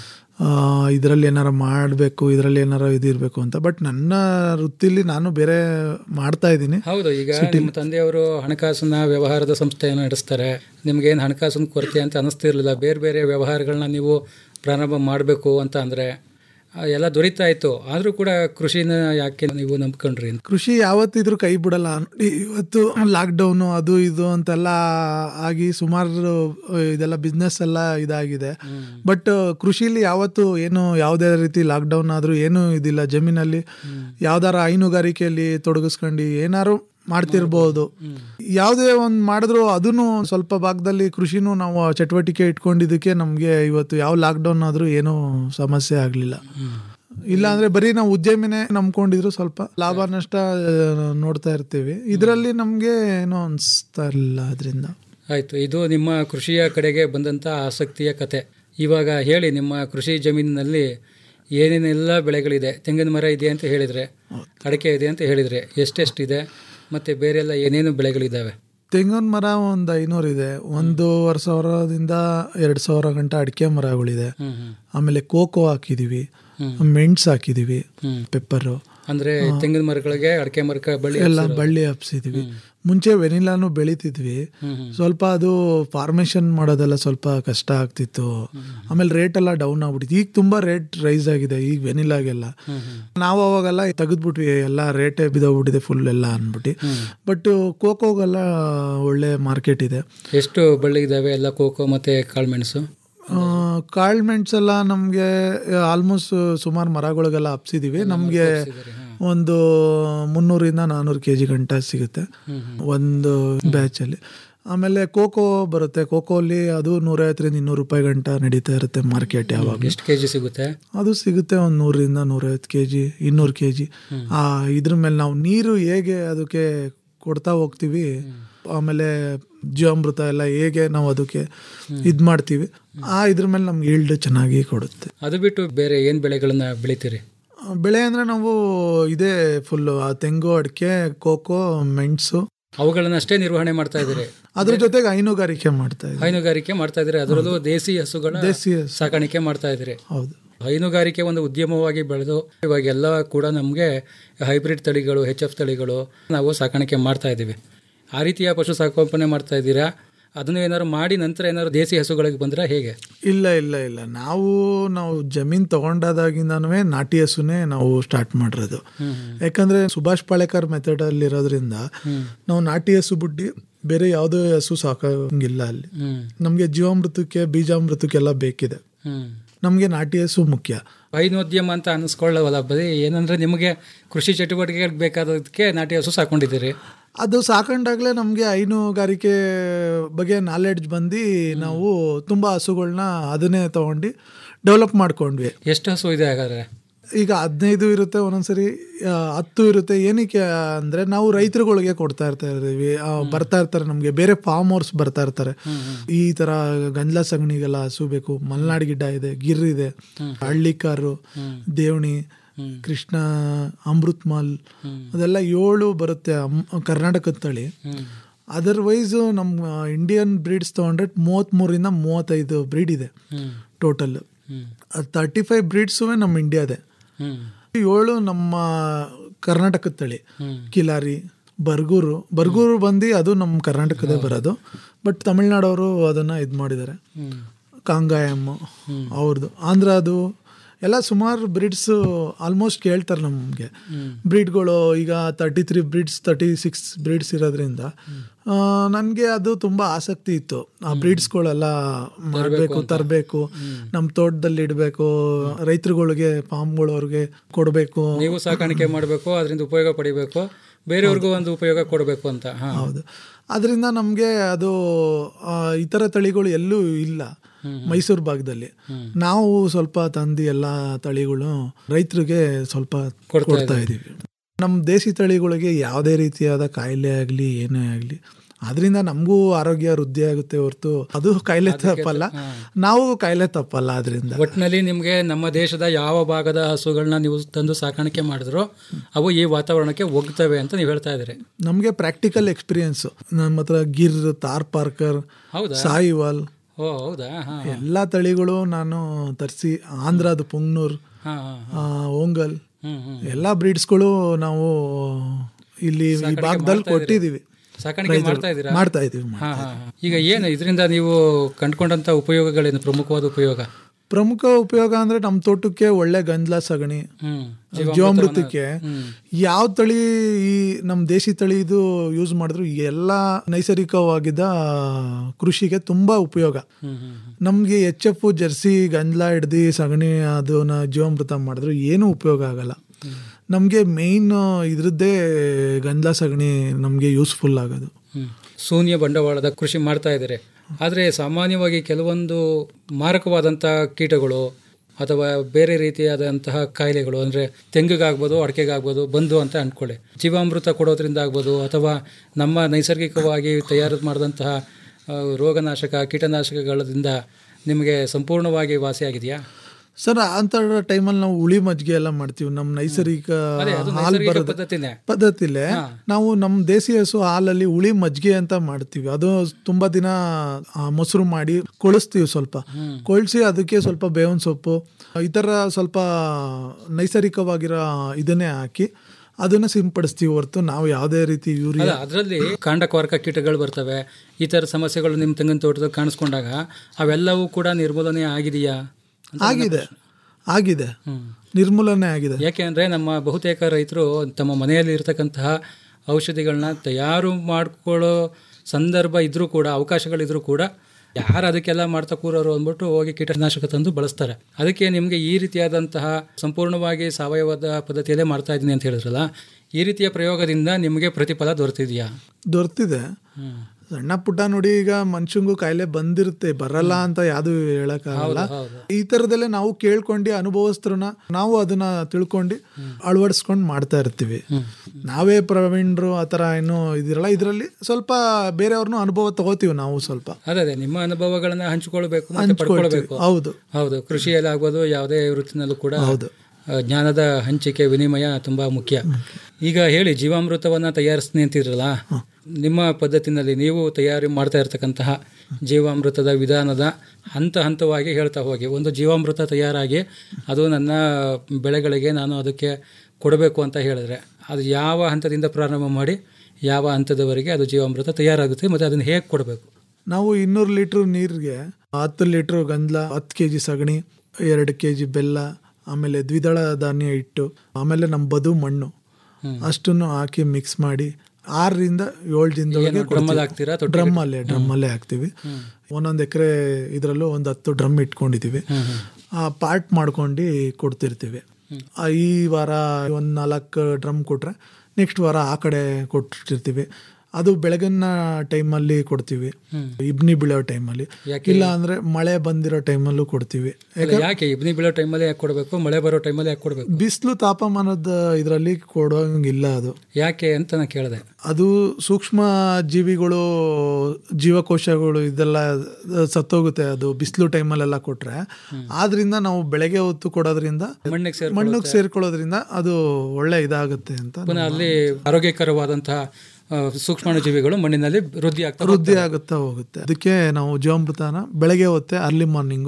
ಇದರಲ್ಲಿ ಏನಾರ ಮಾಡಬೇಕು ಇದರಲ್ಲಿ ಏನಾರ ಇದಿರಬೇಕು ಅಂತ ಬಟ್ ನನ್ನ ವೃತ್ತಿಲಿ ನಾನು ಬೇರೆ ಮಾಡ್ತಾ ಇದ್ದೀನಿ ಹೌದು ಈಗ ನಿಮ್ಮ ತಂದೆಯವರು ಹಣಕಾಸಿನ ವ್ಯವಹಾರದ ಸಂಸ್ಥೆಯನ್ನು ನಡೆಸ್ತಾರೆ ನಿಮ್ಗೇನು ಹಣಕಾಸಿನ ಕೊರತೆ ಅಂತ ಅನ್ನಿಸ್ತಿರ್ಲಿಲ್ಲ ಬೇರೆ ಬೇರೆ ವ್ಯವಹಾರಗಳನ್ನ ನೀವು ಪ್ರಾರಂಭ ಮಾಡಬೇಕು ಅಂತ ಅಂದರೆ ಎಲ್ಲ ದೊರೀತಾ ಇತ್ತು ಆದರೂ ಕೂಡ ಕೃಷಿನ ಯಾಕೆ ನೀವು ನಂಬ್ಕೊಂಡ್ರಿ ಅಂತ ಕೃಷಿ ಯಾವತ್ತಿದ್ರೂ ಕೈ ಬಿಡಲ್ಲ ನೋಡಿ ಇವತ್ತು ಲಾಕ್ಡೌನು ಅದು ಇದು ಅಂತೆಲ್ಲ ಆಗಿ ಸುಮಾರು ಇದೆಲ್ಲ ಬಿಸ್ನೆಸ್ ಎಲ್ಲ ಇದಾಗಿದೆ ಬಟ್ ಕೃಷಿಲಿ ಯಾವತ್ತು ಏನು ಯಾವುದೇ ರೀತಿ ಲಾಕ್ಡೌನ್ ಆದರೂ ಏನೂ ಇದಿಲ್ಲ ಜಮೀನಲ್ಲಿ ಯಾವ್ದಾರ ಹೈನುಗಾರಿಕೆಯಲ್ಲಿ ತೊಡಗಿಸ್ಕೊಂಡು ಏನಾರು ಮಾಡ್ತಿರ್ಬೋದು ಯಾವುದೇ ಒಂದು ಮಾಡಿದ್ರು ಅದನ್ನು ಸ್ವಲ್ಪ ಭಾಗದಲ್ಲಿ ಕೃಷಿನೂ ನಾವು ಚಟುವಟಿಕೆ ಇಟ್ಕೊಂಡಿದ್ದಕ್ಕೆ ನಮಗೆ ಇವತ್ತು ಯಾವ ಲಾಕ್ಡೌನ್ ಆದರೂ ಏನೂ ಸಮಸ್ಯೆ ಆಗಲಿಲ್ಲ ಇಲ್ಲ ಅಂದ್ರೆ ಬರೀ ನಾವು ಉದ್ಯಮಿನೇ ನಂಬ್ಕೊಂಡಿದ್ರು ಸ್ವಲ್ಪ ಲಾಭ ನಷ್ಟ ಆ, ನೋಡ್ತಾ ಇರ್ತೀವಿ ಇದರಲ್ಲಿ ನಮಗೆ ಏನೋ ಅನಿಸ್ತಾ ಇರಲಿಲ್ಲ ಅದರಿಂದ ಆಯಿತು ಇದು ನಿಮ್ಮ ಕೃಷಿಯ ಕಡೆಗೆ ಬಂದಂಥ ಆಸಕ್ತಿಯ ಕತೆ ಇವಾಗ ಹೇಳಿ ನಿಮ್ಮ ಕೃಷಿ ಜಮೀನಿನಲ್ಲಿ ಏನೇನೆಲ್ಲ ಬೆಳೆಗಳಿದೆ ತೆಂಗಿನ ಮರ ಇದೆ ಅಂತ ಹೇಳಿದರೆ ಅಡಿಕೆ ಇದೆ ಅಂತ ಹೇಳಿದರೆ ಎಷ್ಟೆಷ್ಟಿದೆ ಮತ್ತು ಬೇರೆ ಎಲ್ಲ ಏನೇನು ಬೆಳೆಗಳಿದ್ದಾವೆ ತೆಂಗಿನ ಮರ ಒಂದು ಐನೂರು ಇದೆ ಒಂದೂವರೆ ಸಾವಿರದಿಂದ ಎರಡು ಸಾವಿರ ಗಂಟ ಅಡಿಕೆ ಮರಗಳಿದೆ ಆಮೇಲೆ ಕೋಕೋ ಹಾಕಿದೀವಿ ಮೆಣಸು ಹಾಕಿದೀವಿ ಪೆಪ್ಪರು ಅಂದ್ರೆ ತೆಂಗಿನ ಮರಗಳಿಗೆ ಅಡಕೆ ಮರಕ್ಕೆ ಬಳ್ಳಿ ಎಲ್ಲ ಹಬ್ಸಿರೋದು. ಬಳ್ಳಿ ಹಬ್ಸಿದ್ವಿ ಮುಂಚೆ ವೆನಿಲಾನು ಬೆಳಿತಿದ್ವಿ ಸ್ವಲ್ಪ ಅದು ಫಾರ್ಮೇಶನ್ ಮಾಡೋದೆಲ್ಲ ಸ್ವಲ್ಪ ಕಷ್ಟ ಆಗ್ತಿತ್ತು ಆಮೇಲೆ ರೇಟ್ ಎಲ್ಲ ಡೌನ್ ಆಗ್ಬಿಟ್ಟಿತ್ತು ಈಗ ತುಂಬಾ ರೇಟ್ ರೈಸ್ ಆಗಿದೆ ಈಗ ವೆನಿಲಾಗೆಲ್ಲ ನಾವು ಅವಾಗೆಲ್ಲ ತೆಗೆದ್ಬಿಟ್ವಿ ಎಲ್ಲ ರೇಟೇ ಬಿದ್ದೋಗ್ಬಿಟ್ಟಿದೆ ಫುಲ್ ಎಲ್ಲ ಅಂದ್ಬಿಟ್ಟು ಬಟ್ ಕೋಕೋಗೆಲ್ಲ ಒಳ್ಳೆ ಮಾರ್ಕೆಟ್ ಇದೆ ಎಷ್ಟು ಬಳ್ಳಿ ಇದಾವೆ ಎಲ್ಲ ಕೋಕೋ ಮತ್ತೆ ಕಾಳುಮೆಣಸು ಕಾಳು ಮೆಣಸೆಲ್ಲ ನಮಗೆ ಆಲ್ಮೋಸ್ಟ್ ಸುಮಾರು ಮರಗಳಿಗೆಲ್ಲ ಹಬ್ಸಿದೀವಿ ನಮಗೆ ಒಂದು ಮುನ್ನೂರಿಂದ ನಾನ್ನೂರು ಕೆ ಜಿ ಗಂಟ ಸಿಗುತ್ತೆ ಒಂದು ಬ್ಯಾಚಲ್ಲಿ ಆಮೇಲೆ ಕೋಕೋ ಬರುತ್ತೆ ಕೋಕೋಲಿ ಅದು ನೂರೈವತ್ತರಿಂದ ಇನ್ನೂರು ರೂಪಾಯಿ ಗಂಟ ನಡೀತಾ ಇರುತ್ತೆ ಮಾರ್ಕೆಟ್ ಯಾವಾಗ ಎಷ್ಟು ಕೆ ಜಿ ಸಿಗುತ್ತೆ ಅದು ಸಿಗುತ್ತೆ ಒಂದು ನೂರರಿಂದ ನೂರೈವತ್ತು ಕೆ ಜಿ ಇನ್ನೂರು ಕೆ ಜಿ ಆ ಇದ್ರ ಮೇಲೆ ನಾವು ನೀರು ಹೇಗೆ ಅದಕ್ಕೆ ಕೊಡ್ತಾ ಹೋಗ್ತೀವಿ ಆಮೇಲೆ ಜೀವಾಮೃತ ಎಲ್ಲ ಹೇಗೆ ನಾವು ಅದಕ್ಕೆ ಇದು ಮಾಡ್ತೀವಿ ಆ ಇದ್ರ ಮೇಲೆ ನಮ್ಗೆ ಈಲ್ಡ್ ಚೆನ್ನಾಗಿ ಕೊಡುತ್ತೆ ಅದು ಬಿಟ್ಟು ಬೇರೆ ಏನ್ ಬೆಳೆಗಳನ್ನ ಬೆಳಿತೀರಿ ಆ, ಬೆಳೆ ಅಂದರೆ ನಾವು ಇದೇ ಫುಲ್ಲು ಆ ತೆಂಗು ಅಡಿಕೆ ಕೋಕೋ ಮೆಣಸು ಅವುಗಳನ್ನ ಅಷ್ಟೇ ನಿರ್ವಹಣೆ ಮಾಡ್ತಾ ಇದ್ದೀರಿ ಅದ್ರ ಜೊತೆಗೆ ಹೈನುಗಾರಿಕೆ ಮಾಡ್ತಾ ಇದ್ದೀವಿ ಹೈನುಗಾರಿಕೆ ಮಾಡ್ತಾ ಇದ್ದೀರಿ ಅದರಲ್ಲೂ ದೇಸಿ ಹಸುಗಳ ದೇಸಿ ಹಸು. ಸಾಕಾಣಿಕೆ ಮಾಡ್ತಾ ಇದ್ದೀರಿ ಹೌದು ಹೈನುಗಾರಿಕೆ ಒಂದು ಉದ್ಯಮವಾಗಿ ಬೆಳೆದು ಇವಾಗೆಲ್ಲ ಕೂಡ ನಮಗೆ ಹೈಬ್ರಿಡ್ ತಳಿಗಳು ಹೆಚ್ ಎಫ್ ತಳಿಗಳು ನಾವು ಸಾಕಾಣಿಕೆ ಮಾಡ್ತಾ ಇದ್ದೀವಿ ಆ ರೀತಿಯ ಪಶು ಸಾಕೋಪನೆ ಮಾಡ್ತಾ ಇದ್ದೀರಾ ಅದನ್ನು ಏನಾದ್ರು ಮಾಡಿ ನಂತರ ಏನಾದ್ರು ದೇಸಿ ಹಸುಗಳಿಗೆ ಬಂದ್ರೆ ಹೇಗೆ ಇಲ್ಲ ಇಲ್ಲ ಇಲ್ಲ ನಾವು ನಾವು ಜಮೀನ್ ತಗೊಂಡಾದಾಗಿಂದನೂ ನಾಟಿ ಹಸುನೇ ನಾವು ಸ್ಟಾರ್ಟ್ ಮಾಡಿರೋದು ಯಾಕಂದ್ರೆ ಸುಭಾಷ್ ಪಾಳೇಕರ್ ಮೆಥಡ್ ಅಲ್ಲಿ ಇರೋದ್ರಿಂದ ನಾವು ನಾಟಿ ಹಸು ಬಿಟ್ಟು ಬೇರೆ ಯಾವುದೇ ಹಸು ಸಾಕಂಗಿಲ್ಲ ಅಲ್ಲಿ ಹ್ಮ್ ನಮಗೆ ಜೀವಾಮೃತಕ್ಕೆ ಬೀಜಾಮೃತಕ್ಕೆಲ್ಲ ಬೇಕಿದೆ ಹ್ಮ್ ನಮಗೆ ನಾಟಿ ಹಸು ಮುಖ್ಯ ಹೈನೋದ್ಯಮ ಅಂತ ಅನಿಸ್ಕೊಳ್ಳವಲ್ಲ ಬರೀ ಏನಂದ್ರೆ ನಿಮಗೆ ಕೃಷಿ ಚಟುವಟಿಕೆಗಳಿಗೆ ಬೇಕಾದದಕ್ಕೆ ನಾಟಿ ಹಸು ಸಾಕೊಂಡಿದ್ದೀರಿ ಅದು ಸಾಕೊಂಡಾಗಲೇ ನಮಗೆ ಹೈನುಗಾರಿಕೆ ಬಗ್ಗೆ ನಾಲೆಡ್ಜ್ ಬಂದು ನಾವು ತುಂಬ ಹಸುಗಳನ್ನ ಅದನ್ನೇ ತಗೊಂಡು ಡೆವಲಪ್ ಮಾಡ್ಕೊಂಡ್ವಿ ಎಷ್ಟು ಹಸು ಇದೆ ಹಾಗಾದ್ರೆ ಈಗ ಹದಿನೈದು ಇರುತ್ತೆ ಒಂದೊಂದ್ಸರಿ ಆ, ಹತ್ತು ಇರುತ್ತೆ ಏನಕ್ಕೆ ಅಂದರೆ ನಾವು ರೈತರುಗಳಿಗೆ ಕೊಡ್ತಾ ಇರ್ತಾ ಇರ್ತೀವಿ ಆ, ಬರ್ತಾ ಇರ್ತಾರೆ ನಮಗೆ ಬೇರೆ ಫಾರ್ಮ್ ಹೌಸ್ ಬರ್ತಾ ಇರ್ತಾರೆ ಈ ಥರ ಗಂಜಲ ಸಗಣಿಗೆಲ್ಲ ಹಸು ಬೇಕು ಮಲೆನಾಡು ಗಿಡ್ಡ ಇದೆ ಗಿರ್ ಇದೆ ಹಳ್ಳಿಕಾರು ದೇವಣಿ ಕೃಷ್ಣ ಅಮೃತ್ ಮಾಲ್ ಅದೆಲ್ಲ ಏಳು ಬರುತ್ತೆ ಅಮ್- ಕರ್ನಾಟಕದ ತಳಿ ಅದರ್ವೈಸು ನಮ್ಮ ಇಂಡಿಯನ್ ಬ್ರೀಡ್ಸ್ ತೊಗೊಂಡ್ರೆ ಮೂವತ್ತ್ಮೂರಿಂದ ಮೂವತ್ತೈದು ಬ್ರೀಡ್ ಇದೆ ಟೋಟಲ್ ತರ್ಟಿ ಫೈವ್ ಬ್ರೀಡ್ಸು ನಮ್ಮ ಇಂಡಿಯಾದೆ ಏಳು ನಮ್ಮ ಕರ್ನಾಟಕದ ತಳಿ ಕಿಲಾರಿ ಬರ್ಗೂರು ಬರ್ಗೂರು ಬಂದು ಅದು ನಮ್ಮ ಕರ್ನಾಟಕದೇ ಬರೋದು ಬಟ್ ತಮಿಳ್ನಾಡವರು ಅದನ್ನ ಇದು ಮಾಡಿದ್ದಾರೆ ಕಾಂಗಾಯಮ್ ಅವ್ರದ್ದು ಆಂಧ್ರ ಅದು ಎಲ್ಲ ಸುಮಾರು ಬ್ರೀಡ್ಸ್ ಆಲ್ಮೋಸ್ಟ್ ಕೇಳ್ತಾರೆ ನಮಗೆ ಬ್ರೀಡ್ಗಳು ಈಗ thirty three breeds thirty six breeds ಇರೋದ್ರಿಂದ ನನಗೆ ಅದು ತುಂಬ ಆಸಕ್ತಿ ಇತ್ತು ಆ ಬ್ರೀಡ್ಸ್ಗಳೆಲ್ಲ ಮಾಡಬೇಕು ತರಬೇಕು ನಮ್ಮ ತೋಟದಲ್ಲಿ ಇಡಬೇಕು ರೈತರುಗಳಿಗೆ ಫಾರ್ಮ್ಗಳವ್ರಿಗೆ ಕೊಡಬೇಕು ನೀವು ಸಾಕಾಣಿಕೆ ಮಾಡಬೇಕು ಅದರಿಂದ ಉಪಯೋಗ ಪಡಿಬೇಕು ಬೇರೆಯವ್ರಿಗೂ ಒಂದು ಉಪಯೋಗ ಕೊಡಬೇಕು ಅಂತ ಹಾ ಹೌದು ಅದರಿಂದ ನಮಗೆ ಅದು ಆ, ಇತರ ತಳಿಗಳು ಎಲ್ಲೂ ಇಲ್ಲ ಮೈಸೂರು ಭಾಗದಲ್ಲಿ ನಾವು ಸ್ವಲ್ಪ ತಂದು ಎಲ್ಲ ತಳಿಗಳು ರೈತರಿಗೆ ಸ್ವಲ್ಪ ಕೊಡ್ತಾ ಇದೀವಿ ನಮ್ಮ ದೇಸಿ ತಳಿಗಳಿಗೆ ಯಾವುದೇ ರೀತಿಯಾದ ಕಾಯಿಲೆ ಆಗಲಿ ಏನೇ ಆಗಲಿ ಅದರಿಂದ ನಮಗೂ ಆರೋಗ್ಯ ವೃದ್ಧಿ ಆಗುತ್ತೆ ಹೊರತು ಅದು ಕಾಯಿಲೆ ತಪ್ಪಲ್ಲ ನಾವು ಕಾಯಿಲೆ ತಪ್ಪಲ್ಲ ಅದರಿಂದ ಒಟ್ಟಿನಲ್ಲಿ ನಿಮಗೆ ನಮ್ಮ ದೇಶದ ಯಾವ ಭಾಗದ ಹಸುಗಳನ್ನ ನೀವು ತಂದು ಸಾಕಾಣಿಕೆ ಮಾಡಿದ್ರು ಅವು ಈ ವಾತಾವರಣಕ್ಕೆ ಒಗ್ತವೆ ಅಂತ ನೀವು ಹೇಳ್ತಾ ಇದ್ದೀರಿ ನಮಗೆ ಪ್ರಾಕ್ಟಿಕಲ್ ಎಕ್ಸ್ಪೀರಿಯನ್ಸ್ ನಮ್ಮ ಹತ್ರ ಗಿರ್ ತಾರ್ ಪಾರ್ಕರ್ ಹೌದಾ? ಸಾಯಿವಾಲ್ ಓ ಹೌದಾ ಹಾ ಎಲ್ಲ ತಳಿಗಳು ನಾನು ತರಿಸಿ ಆಂಧ್ರದ ಪುಂಗ್ನೂರ್ ಹಾ ಹಾ ಆ, ಓಂಗಲ್ ಹ್ಮ್, ಹ್ಮ್. ಎಲ್ಲ ಬ್ರೀಡ್ಸ್ಗಳು ನಾವು ಇಲ್ಲಿ ಈ ಸಾಕಾಣಿಕೆ ಭಾಗದಲ್ಲಿ ಮಾಡ್ತಾ ಇದ್ದೀರಿ? ಕೊಟ್ಟಿದ್ದೀವಿ ಸಾಕಾಣಿಕೆ ರೈತರು- ಮಾಡ್ತಾ ಇದ್ದೀರಾ ಮಾಡ್ತಾ ಇದೀವಿ ಹಾ ಹಾ ಹಾ. ಈಗ ಏನು ಇದರಿಂದ ನೀವು ಕಂಡುಕೊಂಡಂತ ಉಪಯೋಗಗಳೇನು ಪ್ರಮುಖವಾದ ಉಪಯೋಗ ಪ್ರಮುಖ ಉಪಯೋಗ ಅಂದ್ರೆ ನಮ್ಮ ತೋಟಕ್ಕೆ ಒಳ್ಳೆ ಗಂಜಲ ಸಗಣಿ ಹ್ಮ್ ಜೀವಾಮೃತಕ್ಕೆ ಯಾವ ತಳಿ ಈ ನಮ್ಮ ದೇಶಿ ತಳಿ ಇದು ಯೂಸ್ ಮಾಡಿದ್ರು ಎಲ್ಲ ನೈಸರ್ಗಿಕವಾಗಿದ್ದ ಕೃಷಿಗೆ ತುಂಬಾ ಉಪಯೋಗ ನಮ್ಗೆ ಎಚ್ ಎಫ್ ಜರ್ಸಿ ಗಂಜಲ ಹಿಡ್ದು ಸಗಣಿ ಅದನ್ನ ಜೀವಾಮೃತ ಮಾಡಿದ್ರು ಏನೂ ಉಪಯೋಗ ಆಗಲ್ಲ ನಮಗೆ ಮೇಯ್ನ್ ಇದ್ರದ್ದೇ ಗಂಜಲ ಸಗಣಿ ನಮಗೆ ಯೂಸ್ಫುಲ್ ಆಗೋದು ಹ್ಮ್. ಶೂನ್ಯ ಬಂಡವಾಳದ ಕೃಷಿ ಮಾಡ್ತಾ ಇದ್ದಾರೆ ಆದರೆ ಸಾಮಾನ್ಯವಾಗಿ ಕೆಲವೊಂದು ಮಾರಕವಾದಂಥ ಕೀಟಗಳು ಅಥವಾ ಬೇರೆ ರೀತಿಯಾದಂತಹ ಕಾಯಿಲೆಗಳು ಅಂದರೆ ತೆಂಗಿಗಾಗ್ಬೋದು ಅಡಿಕೆಗಾಗ್ಬೋದು ಬಂದು ಅಂತ ಅಂದ್ಕೊಳ್ಳಿ ಜೀವಾಮೃತ ಕೊಡೋದ್ರಿಂದ ಆಗ್ಬೋದು ಅಥವಾ ನಮ್ಮ ನೈಸರ್ಗಿಕವಾಗಿ ತಯಾರು ಮಾಡಿದಂತಹ ಆ, ರೋಗನಾಶಕ ಕೀಟನಾಶಕಗಳಿಂದ ನಿಮಗೆ ಸಂಪೂರ್ಣವಾಗಿ ವಾಸಿಯಾಗಿದೆಯಾ ಸರ್ ಅಂತ ಟೈಮಲ್ಲಿ ನಾವು ಹುಳಿ ಮಜ್ಜಿಗೆ ಎಲ್ಲ ಮಾಡ್ತೀವಿ ನಮ್ಮ ನೈಸರ್ಗಿಕ ಅದೇ, ಅದು ಹಾಲು ನೈಸರ್ಗಿಕ ಬರೋದು ಪದ್ಧತಿನೇ. ಪದ್ಧತಿಲೇ ಹಾ. ನಾವು ನಮ್ಮ ದೇಸಿ ಹಸು ಹಾಲಲ್ಲಿ ಹುಳಿ ಮಜ್ಜಿಗೆ ಅಂತ ಮಾಡ್ತೀವಿ ಅದು ತುಂಬಾ ದಿನ ಆ, ಮೊಸರು ಮಾಡಿ ಕೊಳಿಸ್ತೀವಿ ಸ್ವಲ್ಪ ಕೊಳಿಸಿ ಅದಕ್ಕೆ ಸ್ವಲ್ಪ ಬೇವಿನ ಸೊಪ್ಪು ಈ ಥರ ಸ್ವಲ್ಪ ನೈಸರ್ಗಿಕವಾಗಿರೋ ಇದನ್ನೇ ಹಾಕಿ ಅದನ್ನ ಸಿಂಪಡಿಸ್ತೀವಿ ಹೊರತು ನಾವು ಯಾವುದೇ ರೀತಿ ಅಲ್ಲ ಯೂರಿಯಾ ಅದರಲ್ಲಿ ಕಾಂಡಕೊರಕ ಕೀಟಗಳು ಬರ್ತವೆ ಈ ಥರ ಸಮಸ್ಯೆಗಳು ನಿಮ್ಮ ತೆಂಗಿನ ತೋಟದಲ್ಲಿ ಕಾಣಿಸ್ಕೊಂಡಾಗ ಅವೆಲ್ಲವೂ ಕೂಡ ನಿರ್ಮೂಲನೆ ಆಗಿದೆಯಾ ಅಂತ ನನ್ನ ಆಗಿದೆ ಆಗಿದೆ ನಿರ್ಮೂಲನೆ ಆಗಿದೆ ಯಾಕೆ ಅಂದರೆ ನಮ್ಮ ಬಹುತೇಕ ರೈತರು ತಮ್ಮ ಮನೆಯಲ್ಲಿ ಇರತಕ್ಕಂತಹ ಔಷಧಿಗಳನ್ನ ತಯಾರು ಮಾಡ್ಕೊಳ್ಳೋ ಸಂದರ್ಭ ಇದ್ರೂ ಕೂಡ ಅವಕಾಶಗಳಿದ್ರೂ ಕೂಡ ಯಾರು ಅದಕ್ಕೆಲ್ಲ ಮಾಡ್ತಾ ಕೂರೋರು ಅಂದ್ಬಿಟ್ಟು ಹೋಗಿ ಕೀಟನಾಶಕ ತಂದು ಬಳಸ್ತಾರೆ ಅದಕ್ಕೆ ನಿಮಗೆ ಈ ರೀತಿಯಾದಂತಹ ಸಂಪೂರ್ಣವಾಗಿ ಸಾವಯವದ ಪದ್ಧತಿಯಲ್ಲೇ ಮಾಡ್ತಾ ಇದ್ದೀನಿ ಅಂತ ಹೇಳಿದ್ರಲ್ಲ ಈ ರೀತಿಯ ಪ್ರಯೋಗದಿಂದ ನಿಮಗೆ ಪ್ರತಿಫಲ ದೊರೆತಿದೆಯಾ ದೊರೆತಿದೆ ಸಣ್ಣ ಪುಟ್ಟ ನೋಡಿ ಈಗ ಮನುಷ್ಯಂಗೂ ಕಾಯಿಲೆ ಬಂದಿರುತ್ತೆ ಬರಲ್ಲ ಅಂತ ಯಾವುದು ಹೇಳಕ್ಕಾಗಲ್ಲ ಹೌದು, ಈ ತರದಲ್ಲೇ ನಾವು ಕೇಳ್ಕೊಂಡು ಅನುಭವಸ್ಥರನ್ನ ನಾವು ಅದನ್ನ ತಿಳ್ಕೊಂಡು ಅಳವಡಿಸ್ಕೊಂಡು ಮಾಡ್ತಾ ಇರ್ತೀವಿ ನಾವೇ ಪ್ರವೀಣರು ಆ ಥರ ಏನು ಇದಿರಲ್ಲ ಇದರಲ್ಲಿ ಸ್ವಲ್ಪ ಬೇರೆಯವ್ರನ್ನೂ ಅನುಭವ ತಗೋತೀವಿ ನಾವು ಸ್ವಲ್ಪ ಅದೇ ಅದೇ ನಿಮ್ಮ ಅನುಭವಗಳನ್ನ ಹಂಚಿಕೊಳ್ಬೇಕು ಮತ್ತೆ ಹಂಚ್ಕೊಳ್ತೀವಿ. ಪಡ್ಕೊಳ್ಬೇಕು ಹೌದು. ಹೌದು ಕೃಷಿಯಲ್ಲಿ ಆಗ್ಬೋದು ಯಾವುದೇ ವೃತ್ತಿನಲ್ಲೂ ಕೂಡ ಹೌದು. ಆ, ಜ್ಞಾನದ ಹಂಚಿಕೆ ವಿನಿಮಯ ತುಂಬಾ ಮುಖ್ಯ ಈಗ ಹೇಳಿ ಜೀವಾಮೃತವನ್ನ ತಯಾರಿಸ್ತೀನಿ ಅಂತಿದ್ರಲ್ಲ ನಿಮ್ಮ ಪದ್ಧತಿನಲ್ಲಿ ನೀವು ತಯಾರಿ ಮಾಡ್ತಾ ಇರತಕ್ಕಂತಹ ಜೀವಾಮೃತದ ವಿಧಾನದ ಹಂತ ಹಂತವಾಗಿ ಹೇಳ್ತಾ ಹೋಗಿ ಒಂದು ಜೀವಾಮೃತ ತಯಾರಾಗಿ ಅದು ನನ್ನ ಬೆಳೆಗಳಿಗೆ ನಾನು ಅದಕ್ಕೆ ಕೊಡಬೇಕು ಅಂತ ಹೇಳಿದ್ರೆ ಅದು ಯಾವ ಹಂತದಿಂದ ಪ್ರಾರಂಭ ಮಾಡಿ ಯಾವ ಹಂತದವರೆಗೆ ಅದು ಜೀವಾಮೃತ ತಯಾರಾಗುತ್ತೆ ಮತ್ತು ಅದನ್ನು ಹೇಗೆ ಕೊಡಬೇಕು ನಾವು ಇನ್ನೂರು ಲೀಟ್ರ್ ನೀರಿಗೆ ಹತ್ತು ಲೀಟ್ರ್ ಗಂಜಲ ಹತ್ತು ಕೆ ಜಿ ಸಗಣಿ ಎರಡು ಕೆ ಜಿ ಬೆಲ್ಲ ಆಮೇಲೆ ದ್ವಿದಳ ಧಾನ್ಯ ಹಿಟ್ಟು ಆಮೇಲೆ ನಮ್ಮ ಬದು ಮಣ್ಣು ಅಷ್ಟನ್ನು ಹಾಕಿ ಮಿಕ್ಸ್ ಮಾಡಿ ಆರರಿಂದ ಏಳು ದಿನದೊಳಗೆ ಏನು ಡ್ರಮ್ಮಲ್ಲಿ ಹಾಕ್ತೀರಾ ಅಥವಾ ಡ್ರಮ್ ಅಲ್ಲೇ ಡ್ರಮ್ ಅಲ್ಲೇ ಹಾಕ್ತಿವಿ ಒಂದೊಂದು ಎಕರೆ ಇದರಲ್ಲೂ ಒಂದು ಹತ್ತು ಡ್ರಮ್ ಇಟ್ಕೊಂಡಿದ್ದೀವಿ ಆ ಪಾರ್ಟ್ ಮಾಡ್ಕೊಂಡು ಕೊಡ್ತಿರ್ತೀವಿ ಆ, ಈ ವಾರ ಒಂದು ನಾಲ್ಕು ಡ್ರಮ್ ಕೊಟ್ರೆ ನೆಕ್ಸ್ಟ್ ವಾರ ಆ ಕಡೆ ಕೊಟ್ಟಿರ್ತೀವಿ ಅದು ಬೆಳಗಿನ ಟೈಮಲ್ಲಿ ಕೊಡ್ತೀವಿ ಇಬ್ನಿ ಬೀಳೋ ಟೈಮಲ್ಲಿ ಯಾಕೆ? ಇಲ್ಲ ಅಂದ್ರೆ ಮಳೆ ಬಂದಿರೋ ಟೈಮಲ್ಲೂ ಕೊಡ್ತೀವಿ ಅಲ್ಲ, ಯಾಕೆ ಇಬ್ನಿ ಬೀಳೋ ಟೈಮಲ್ಲಿ ಯಾಕೆ ಕೊಡಬೇಕು ಮಳೆ ಬರೋ ಟೈಮಲ್ಲಿ ಯಾಕೆ ಕೊಡಬೇಕು ಬಿಸಿಲು ತಾಪಮಾನದ ಇದರಲ್ಲಿ ಕೊಡೋಂಗಿಲ್ಲ ಅದು ಯಾಕೆ ಅಂತ ನಾನು ಕೇಳಿದೆ ಅದು ಸೂಕ್ಷ್ಮ ಜೀವಿಗಳು ಜೀವಕೋಶಗಳು ಇದೆಲ್ಲ ಸತ್ತೋಗುತ್ತೆ ಅದು ಬಿಸಿಲು ಟೈಮಲ್ಲೆಲ್ಲ ಕೊಟ್ರೆ ಆದ್ರಿಂದ ನಾವು ಬೆಳಗ್ಗೆ ಹೊತ್ತು ಕೊಡೋದ್ರಿಂದ ಮಣ್ಣಿಗೆ ಸೇರ್ಕೊಳ್ಳುತ್ತೆ. ಮಣ್ಣಿಗೆ ಸೇರ್ಕೊಳ್ಳೋದ್ರಿಂದ ಅದು ಒಳ್ಳೆ ಇದಾಗುತ್ತೆ ಅಂತ ಪುನಃ ಅಲ್ಲಿ ಆರೋಗ್ಯಕರವಾದಂತಹ ಆ, ಸೂಕ್ಷ್ಮಾಣುಜೀವಿಗಳು ಮಣ್ಣಿನಲ್ಲಿ ವೃದ್ಧಿ ಆಗ್ತಾ ವೃದ್ಧಿ ಆಗುತ್ತಾ ಹೋಗುತ್ತೆ ಅದಕ್ಕೆ ನಾವು ಜೀವಾಮೃತನ ಬೆಳಗ್ಗೆ ಹೊತ್ತೆ ಅರ್ಲಿ ಮಾರ್ನಿಂಗು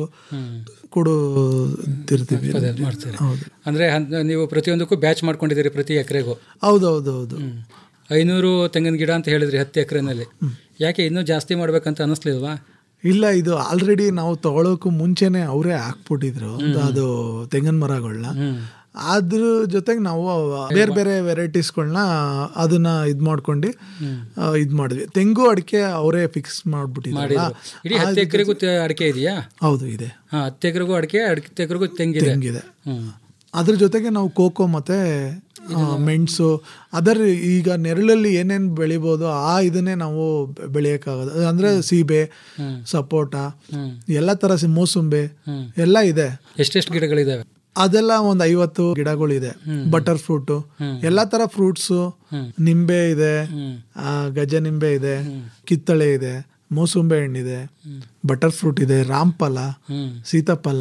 ಕೊಡುತ್ತಿರ್ತೀವಿ ಅದೇ ಮಾಡ್ತೀರಿ ಹೌದು ಅಂದ್ರೆ ಹನ್- ನೀವು ಪ್ರತಿಯೊಂದಕ್ಕೂ ಬ್ಯಾಚ್ ಮಾಡ್ಕೊಂಡಿದ್ದೀರಿ ಪ್ರತಿ ಎಕರೆಗೂ ಹೌದೌದು ಹೌದು ಐನೂರು ತೆಂಗಿನ ಗಿಡ ಅಂತ ಹೇಳಿದ್ರಿ ಹತ್ತು ಎಕರೆನಲ್ಲಿ ಯಾಕೆ ಇನ್ನೂ ಜಾಸ್ತಿ ಮಾಡ್ಬೇಕಂತ ಅನಿಸ್ಲಿಲ್ವಾ ಇಲ್ಲ ಇದು ಆಲ್ರೆಡಿ ನಾವು ತಗೊಳ್ಳೋಕ್ಕೂ ಮುಂಚೆನೆ ಅವರೇ ಹಾಕ್ಬಿಟ್ಟಿದ್ರು ಅದು ತೆಂಗಿನ ಮರಗಳನ್ನ ಅದ್ರ ಜೊತೆಗೆ ನಾವು ಬೇರೆ ಬೇರೆ ವೆರೈಟೀಸ್ಗಳನ್ನ ಅದನ್ನ ಇದ್ ಮಾಡ್ಕೊಂಡು ಇದ್ ಮಾಡಿದ್ವಿ ತೆಂಗು ಅಡಿಕೆ ಅವರೇ ಫಿಕ್ಸ್ ಮಾಡ್ಬಿಟ್ಟಿದ್ರಲ್ಲ ಮಾಡಿದ್ರು ಇಡೀ ಹತ್ತು ಎಕರೆಗೂ ಅಡಿಕೆ ಇದೆಯಾ ಹೌದು ಇದೆ ಹಾ ಹತ್ತು ಎಕರೆಗೂ ಅಡಿಕೆ ಹತ್ತು ಎಕರೆಗೂ ತೆಂಗಿದೆ ತೆಂಗಿದೆ ಹ್ಮ್ ಅದ್ರ ಜೊತೆಗೆ ನಾವು ಕೋಕೋ ಮತ್ತೆ ಆ, ಮೆಣಸು ಅದರ ಈಗ ನೆರಳಲ್ಲಿ ಏನೇನು ಬೆಳಿಬೋದು ಆ ಇದನ್ನೇ ನಾವು ಬೆ- ಬೆಳೆಯಕ್ಕಾಗೋದು ಅಂದ್ರೆ ಸೀಬೆ ಸಪೋಟ ಎಲ್ಲ ತರ ಸಿ- ಮೂಸುಂಬೆ ಎಲ್ಲ ಇದೆ ಎಷ್ಟೆಷ್ಟು ಗಿಡಗಳಿದಾವೆ ಅದೆಲ್ಲ ಒಂದು ಐವತ್ತು ಗಿಡಗಳಿದೆ ಬಟರ್ ಫ್ರೂಟ್ ಎಲ್ಲಾ ತರ ಫ್ರೂಟ್ಸು ನಿಂಬೆ ಇದೆ ಆ, ಗಜ ನಿಂಬೆ ಇದೆ ಕಿತ್ತಳೆ ಇದೆ ಮೂಸುಂಬೆ ಹಣ್ಣಿದೆ ಬಟರ್ ಫ್ರೂಟ್ ಇದೆ ರಾಮ್ಫಲ ಸೀತಾಫಲ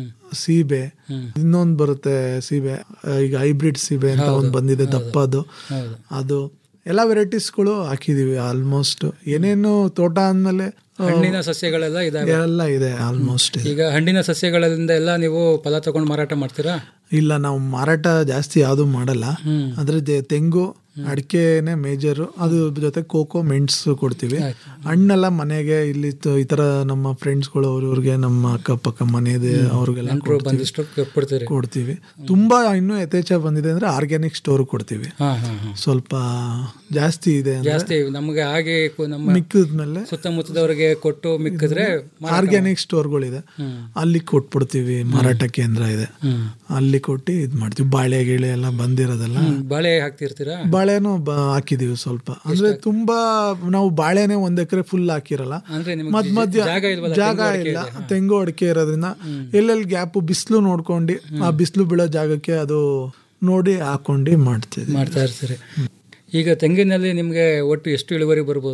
ಸೀಬೆ ಇನ್ನೊಂದು ಬರುತ್ತೆ ಸೀಬೆ ಆ, ಈಗ ಹೈಬ್ರಿಡ್ ಸೀಬೆ ಅಂತ ಒಂದು ಬಂದಿದೆ ದಪ್ಪದು ಅದು ಎಲ್ಲ ವೆರೈಟೀಸ್ಗಳು ಹಾಕಿದೀವಿ ಆಲ್ಮೋಸ್ಟ್ ಏನೇನು ತೋಟ ಅಂದ್ಮೇಲೆ ಆ, ಹಣ್ಣಿನ ಸಸ್ಯಗಳೆಲ್ಲ ಇದಾವೆ ಎಲ್ಲ ಇದೆ ಆಲ್ಮೋಸ್ಟ್ ಈಗ ಹಣ್ಣಿನ ಸಸ್ಯಗಳಿಂದ ಎಲ್ಲ ನೀವು ಫಲ ತಗೊಂಡು ಮಾರಾಟ ಮಾಡ್ತೀರಾ ಇಲ್ಲ ನಾವು ಮಾರಾಟ ಜಾಸ್ತಿ ಯಾವುದು ಮಾಡಲ್ಲ ಅದ್ರ ಜೆ- ತೆಂಗು ಅಡಿಕೆನೆ ಮೇಜರು ಅದು ಜೊತೆ ಕೋಕೋ ಮೆಣಸು ಕೊಡ್ತೀವಿ ಹಣ್ಣೆಲ್ಲ ಮನೆಗೆ ಇಲ್ಲಿ ತ- ಈ ತರ ನಮ್ಮ ಫ್ರೆಂಡ್ಸ್ಗಳು ಅವ್ರವ್ರಿಗೆ ನಮ್ಮ ಅಕ್ಕಪಕ್ಕ ಮನೆದೆ ಅವ್ರಿಗೆಲ್ಲ ನೆಂಟರು ಕೊಡ್ತೀವಿ. ಬಂದಿಷ್ಟು ಕೊಡ್ತೀರಿ ಕೊಡ್ತೀವಿ ತುಂಬಾ ಇನ್ನೂ ಯಥೇಚ್ಛ ಬಂದಿದೆ ಅಂದ್ರೆ ಆರ್ಗ್ಯಾನಿಕ್ ಸ್ಟೋರ್ ಕೊಡ್ತೀವಿ ಹಾ ಹಾ ಹಾ ಸ್ವಲ್ಪ ಜಾಸ್ತಿ ಇದೆ ಅಂದ್ರೆ ಜಾಸ್ತಿ ನಮಗೆ ಹಾಗೆ ಕು- ನಮ್ಮ ಮಿಕ್ಕಿದ್ಮೇಲೆ ಸುತ್ತಮುತ್ತದವರಿಗೆ ಕೊಟ್ಟು ಮಿಕ್ಕಿದ್ರೆ ಮಾರಾಟ ಆರ್ಗ್ಯಾನಿಕ್ ಸ್ಟೋರ್ಗಳಿದೆ ಅಲ್ಲಿ ಕೊಟ್ಬಿಡ್ತೀವಿ ಮಾರಾಟ ಕೇಂದ್ರ ಇದೆ ಅಲ್ಲಿ ಕೊಟ್ಟು ಇದ್ ಮಾಡ್ತೀವಿ ಬಾಳೆ ಗಿಳೆ ಎಲ್ಲ ಬಂದಿರೋದೆಲ್ಲ ಹ್ಮ್, ಬಾಳೆ ಹಾಕ್ತಿರ್ತೀರಾ ಬಾಳೆನೂ ಬ- ಹಾಕಿದೀವಿ ಸ್ವಲ್ಪ ಅಂದ್ರೆ ತುಂಬಾ ನಾವು ಬಾಳೆನೆ ಒಂದ್ ಎಕರೆ ಫುಲ್ ಹಾಕಿರಲ್ಲ ಅಂದ್ರೆ ನಿಮ್ಗೆ ಮಧ್ಯ ಮಧ್ಯ ಜಾಗ ಇಲ್ವಲ್ಲ, ಜಾಗ ತೆಂಗು ಅಡಿಕೆ ಇಲ್ಲ ಇದೆ. ತೆಂಗು ಅಡಿಕೆ ಇರೋದ್ರಿಂದ ಎಲ್ಲೆಲ್ಲಿ ಗ್ಯಾಪ್ ಬಿಸಿಲು ನೋಡ್ಕೊಂಡು ಆ ಬಿಸಿಲು ಬೀಳೋ ಜಾಗಕ್ಕೆ ಅದು ನೋಡಿ ಹಾಕೊಂಡು ಮಾಡ್ತೀವಿ ಮಾಡ್ತಾ ಇರ್ತೀರಿ ಈಗ ತೆಂಗಿನಲ್ಲಿ ನಿಮಗೆ ಒಟ್ಟು ಎಷ್ಟು ಇಳುವರಿ ಬರ್ಬೋದು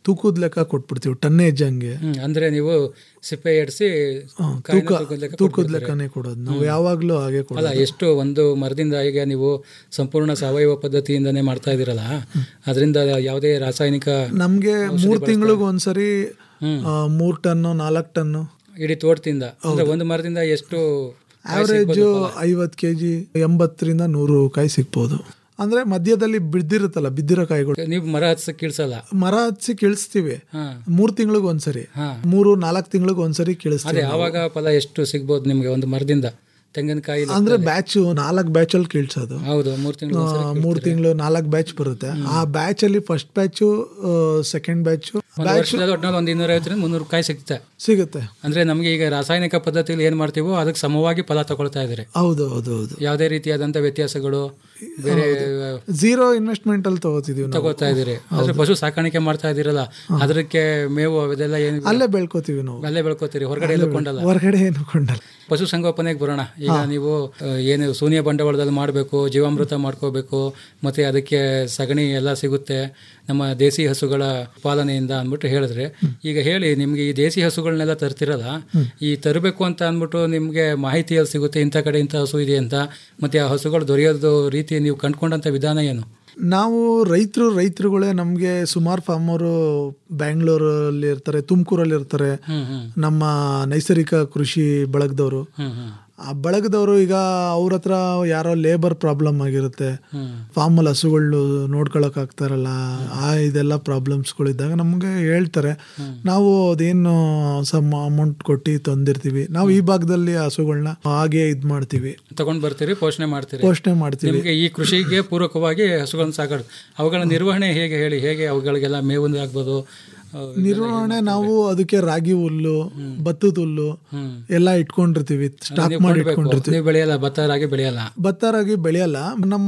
ತೂಕದ ಲೆಕ್ಕ ಕೊಟ್ಬಿಡ್ತೀವಿ ಟನ್ನೇಜ್ ಹಂಗೆ ಹ್ಮ್, ಅಂದ್ರೆ ನೀವು ಸಿಪ್ಪೆ ಎಡ್ಸಿ ಕಾಯಿನ ತೂಕ ತೂಕದ ಲೆಕ್ಕ ತೂಕದ ಕೊಟ್ಬಿಡ್ತೀರಿ. ಲೆಕ್ಕನೇ ಕೊಡೋದು ನಾವು ಹ್ಮ್. ಯಾವಾಗ್ಲೂ ಹಾಗೆ ಅಲ್ಲ ಕೊಡೋದು ಎಷ್ಟು ಒಂದು ಮರದಿಂದ ಈಗ ನೀವು ಸಂಪೂರ್ಣ ಸಾವಯವ ಪದ್ಧತಿಯಿಂದನೇ ಮಾಡ್ತಾ ಇದ್ದೀರಲ್ಲ ಅದರಿಂದ ಯಾವುದೇ ರಾಸಾಯನಿಕ ನಮ್ಗೆ ಔಷಧಿ ಮೂರ್ ಬಳಸ್ತಾ ತಿಂಗಳಿಗೆ ಒಂದ್ಸರಿ ಆ, ಮೂರ್ ಟನ್ನು ನಾಲ್ಕು ಟನ್ನು ಇಡೀ ತೋಟದಿಂದ ಅಂದ್ರೆ ಒಂದು ಮರದಿಂದ ಎಷ್ಟು ಕಾಯಿ ಆವರೇಜ್ ಸಿಗ್ಬೋದು ಫಲ? ಐವತ್ತು ಕೆ ಜಿ ಎಂಬತ್ತರಿಂದ ನೂರು ಕಾಯಿ ಸಿಗ್ಬೋದು ಅಂದ್ರೆ ಮಧ್ಯದಲ್ಲಿ ಬಿದ್ದಿರುತ್ತಲ್ಲ ಬಿದ್ದಿರೋ ಕಾಯಿಗಳು ನೀವು ಮರ ಹತ್ಸಕ್ ಕೀಳ್ಸಲ್ಲ ಮರ ಹಚ್ಚಿ ಕೀಳಿಸ್ತೀವಿ ಹಾ. ಮೂರ್ ತಿಂಗಳಿಗೆ ಒಂದ್ಸರಿ ಹಾ. ಮೂರು ನಾಲ್ಕು ತಿಂಗಳಿಗೆ ಒಂದ್ಸರಿ ಅದೇ ಕೀಳಿಸ್ತೀವಿ ನಾವು. ಆವಾಗ ಫಲ ಎಷ್ಟು ಸಿಗ್ಬೋದು ನಿಮ್ಗೆ ಒಂದು ಮರದಿಂದ ತೆಂಗಿನಕಾಯಿ ಅಂದ್ರೆ ಬ್ಯಾಚ್ ನಾಲ್ಕು ಬ್ಯಾಚ್ ಅಲ್ಲಿ ಕೀಳ್ಸೋದು ಹೌದು ಮೂರ್ ತಿಂಗಳು ಮೂರ್ ತಿಂಗಳು ನಾಲ್ಕು ಬ್ಯಾಚ್ ಬರುತ್ತೆ ಆ ಬ್ಯಾಚ್ ಅಲ್ಲಿ ಫಸ್ಟ್ ಬ್ಯಾಚು ಸೆಕೆಂಡ್ ಬ್ಯಾಚ್ ಒಂದು ಬ್ಯಾಚ್ ವರ್ಷದಲ್ಲಿ ಒಟ್ಟಿನಲ್ಲಿ ಒಂದು ಇನ್ನೂರ ಐವತ್ತರಿಂದ ಮುನ್ನೂರು ಕಾಯಿ ಸಿಗುತ್ತೆ ಸಿಗುತ್ತೆ ಅಂದ್ರೆ ನಮಗೆ ಈಗ ರಾಸಾಯನಿಕ ಪದ್ಧತಿಯಲ್ಲಿ ಏನ್ ಮಾಡ್ತೀವೋ ಅದಕ್ಕೆ ಸಮವಾಗಿ ಫಲ ತಗೊಳ್ತಾ ಇದ್ದಾರೆ ಹೌದು ಹೌದು ಹೌದು ಯಾವುದೇ ರೀತಿಯಾದಂತ ವ್ಯತ್ಯಾಸಗಳು ಬೇರೆ ಝೀರೋ ಇನ್ವೆಸ್ಟ್ಮೆಂಟ್ ಅಲ್ಲಿ ತಗೋತಿದೀವಿ ನಾವು ತಗೋತಾ ಇದೀರಿ ಆದ್ರೆ ಪಶು ಸಾಕಾಣಿಕೆ ಮಾಡ್ತಾ ಇದೀರಲ್ಲ ಅದಕ್ಕೆ ಮೇವು ಅದೆಲ್ಲ ಏನು ಅಲ್ಲೇ ಬೆಳ್ಕೋತೀವಿ ನಾವು ಅಲ್ಲೇ ಬೆಳ್ಕೋತೀರಿ ಹೊರಗಡೆ ಎಲ್ಲೂ ಕೊಂಡಲ್ಲ ಹೊರಗಡೆ ಏನು ಕೊಂಡಲ್ಲ ಪಶು ಸಂಗೋಪನೆಗೆ ಬರೋಣ ಈಗ ನೀವು ಆ, ಏನು ಶೂನ್ಯ ಬಂಡವಾಳದಲ್ಲಿ ಮಾಡಬೇಕು ಜೀವಾಮೃತ ಮಾಡ್ಕೋಬೇಕು ಮತ್ತೆ ಅದಕ್ಕೆ ಸಗಣಿ ಎಲ್ಲ ಸಿಗುತ್ತೆ ನಮ್ಮ ದೇಸಿ ಹಸುಗಳ ಪಾಲನೆಯಿಂದ ಅಂದ್ಬಿಟ್ಟು ಹೇಳಿದ್ರೆ ಈಗ ಹೇಳಿ ನಿಮ್ಗೆ ಈ ದೇಸಿ ಹಸುಗಳನ್ನೆಲ್ಲ ತರ್ತಿರಲ್ಲ ಈ ತರಬೇಕು ಅಂತ ಅಂದ್ಬಿಟ್ಟು ನಿಮ್ಗೆ ಮಾಹಿತಿಯಲ್ಲಿ ಸಿಗುತ್ತೆ ಇಂಥ ಕಡೆ ಇಂಥ ಹಸು ಇದೆ ಅಂತ ಮತ್ತೆ ಆ ಹಸುಗಳು ದೊರೆಯೋದು ರೀತಿ ನೀವು ಕಂಡ್ಕೊಂಡಂತ ವಿಧಾನ ಏನು ನಾವು ರೈತರು ರೈತರುಗಳೇ ನಮಗೆ ಸುಮಾರು ಫಾರ್ಮ್ ಅವರು ಬ್ಯಾಂಗ್ಳೂರಲ್ಲಿ ಇರ್ತಾರೆ ತುಮಕೂರಲ್ಲಿ ಇರ್ತಾರೆ ನಮ್ಮ ನೈಸರ್ಗಿಕ ಕೃಷಿ ಬಳಗದವರು ಆ ಬಳಗದವರು ಈಗ ಅವ್ರ ಹತ್ರ ಯಾರೋ ಲೇಬರ್ ಪ್ರಾಬ್ಲಮ್ ಆಗಿರುತ್ತೆ ಫಾರ್ಮಲ್ಲಿ ಹಸುಗಳು ನೋಡ್ಕೊಳಕ್ ಆಗ್ತಾರಲ್ಲ ಆ ಇದೆಲ್ಲ ಪ್ರಾಬ್ಲಮ್ಸ್ಗಳಿದ್ದಾಗ ನಮಗೆ ಹೇಳ್ತಾರೆ ನಾವು ಅದೇನು ಸಮ್ ಅಮೌಂಟ್ ಕೊಟ್ಟು ತಂದಿರ್ತೀವಿ ನಾವು ಈ ಭಾಗದಲ್ಲಿ ಹಸುಗಳನ್ನ ಹಾಗೆ ಇದ್ ಮಾಡ್ತೀವಿ ತಗೊಂಡ್ ಬರ್ತೀರಿ ಪೋಷಣೆ ಮಾಡ್ತೀರಿ ಪೋಷಣೆ ಮಾಡ್ತೀವಿ ನಿಮ್ಗೆ ಈ ಕೃಷಿಗೆ ಪೂರಕವಾಗಿ ಹಸುಗಳನ್ನ ಸಾಕಾಡ ಅವುಗಳ ನಿರ್ವಹಣೆ ಹೇಗೆ ಹೇಳಿ ಹೇಗೆ ಅವುಗಳಿಗೆಲ್ಲ ಮೇವು ಆಗ್ಬೋದು ಆ, ನಿರ್ವಹಣೆ ನಾವು ಅದಕ್ಕೆ ರಾಗಿ ಹುಲ್ಲು ಭತ್ತದ ಹುಲ್ಲು ಎಲ್ಲ ಇಟ್ಕೊಂಡಿರ್ತೀವಿ ಸ್ಟಾಕ್ ನೀವು ಮಾಡಿ ಕೊಂಡ್ಬೇಕು. ಇಟ್ಕೊಂಡಿರ್ತೀವಿ ನೀವು ಬೆಳೆಯಲ್ಲ ಭತ್ತ ರಾಗಿ ಬೆಳೆಯಲ್ಲ ಭತ್ತ ರಾಗಿ ಬೆಳೆಯಲ್ಲ ನಮ್ಮ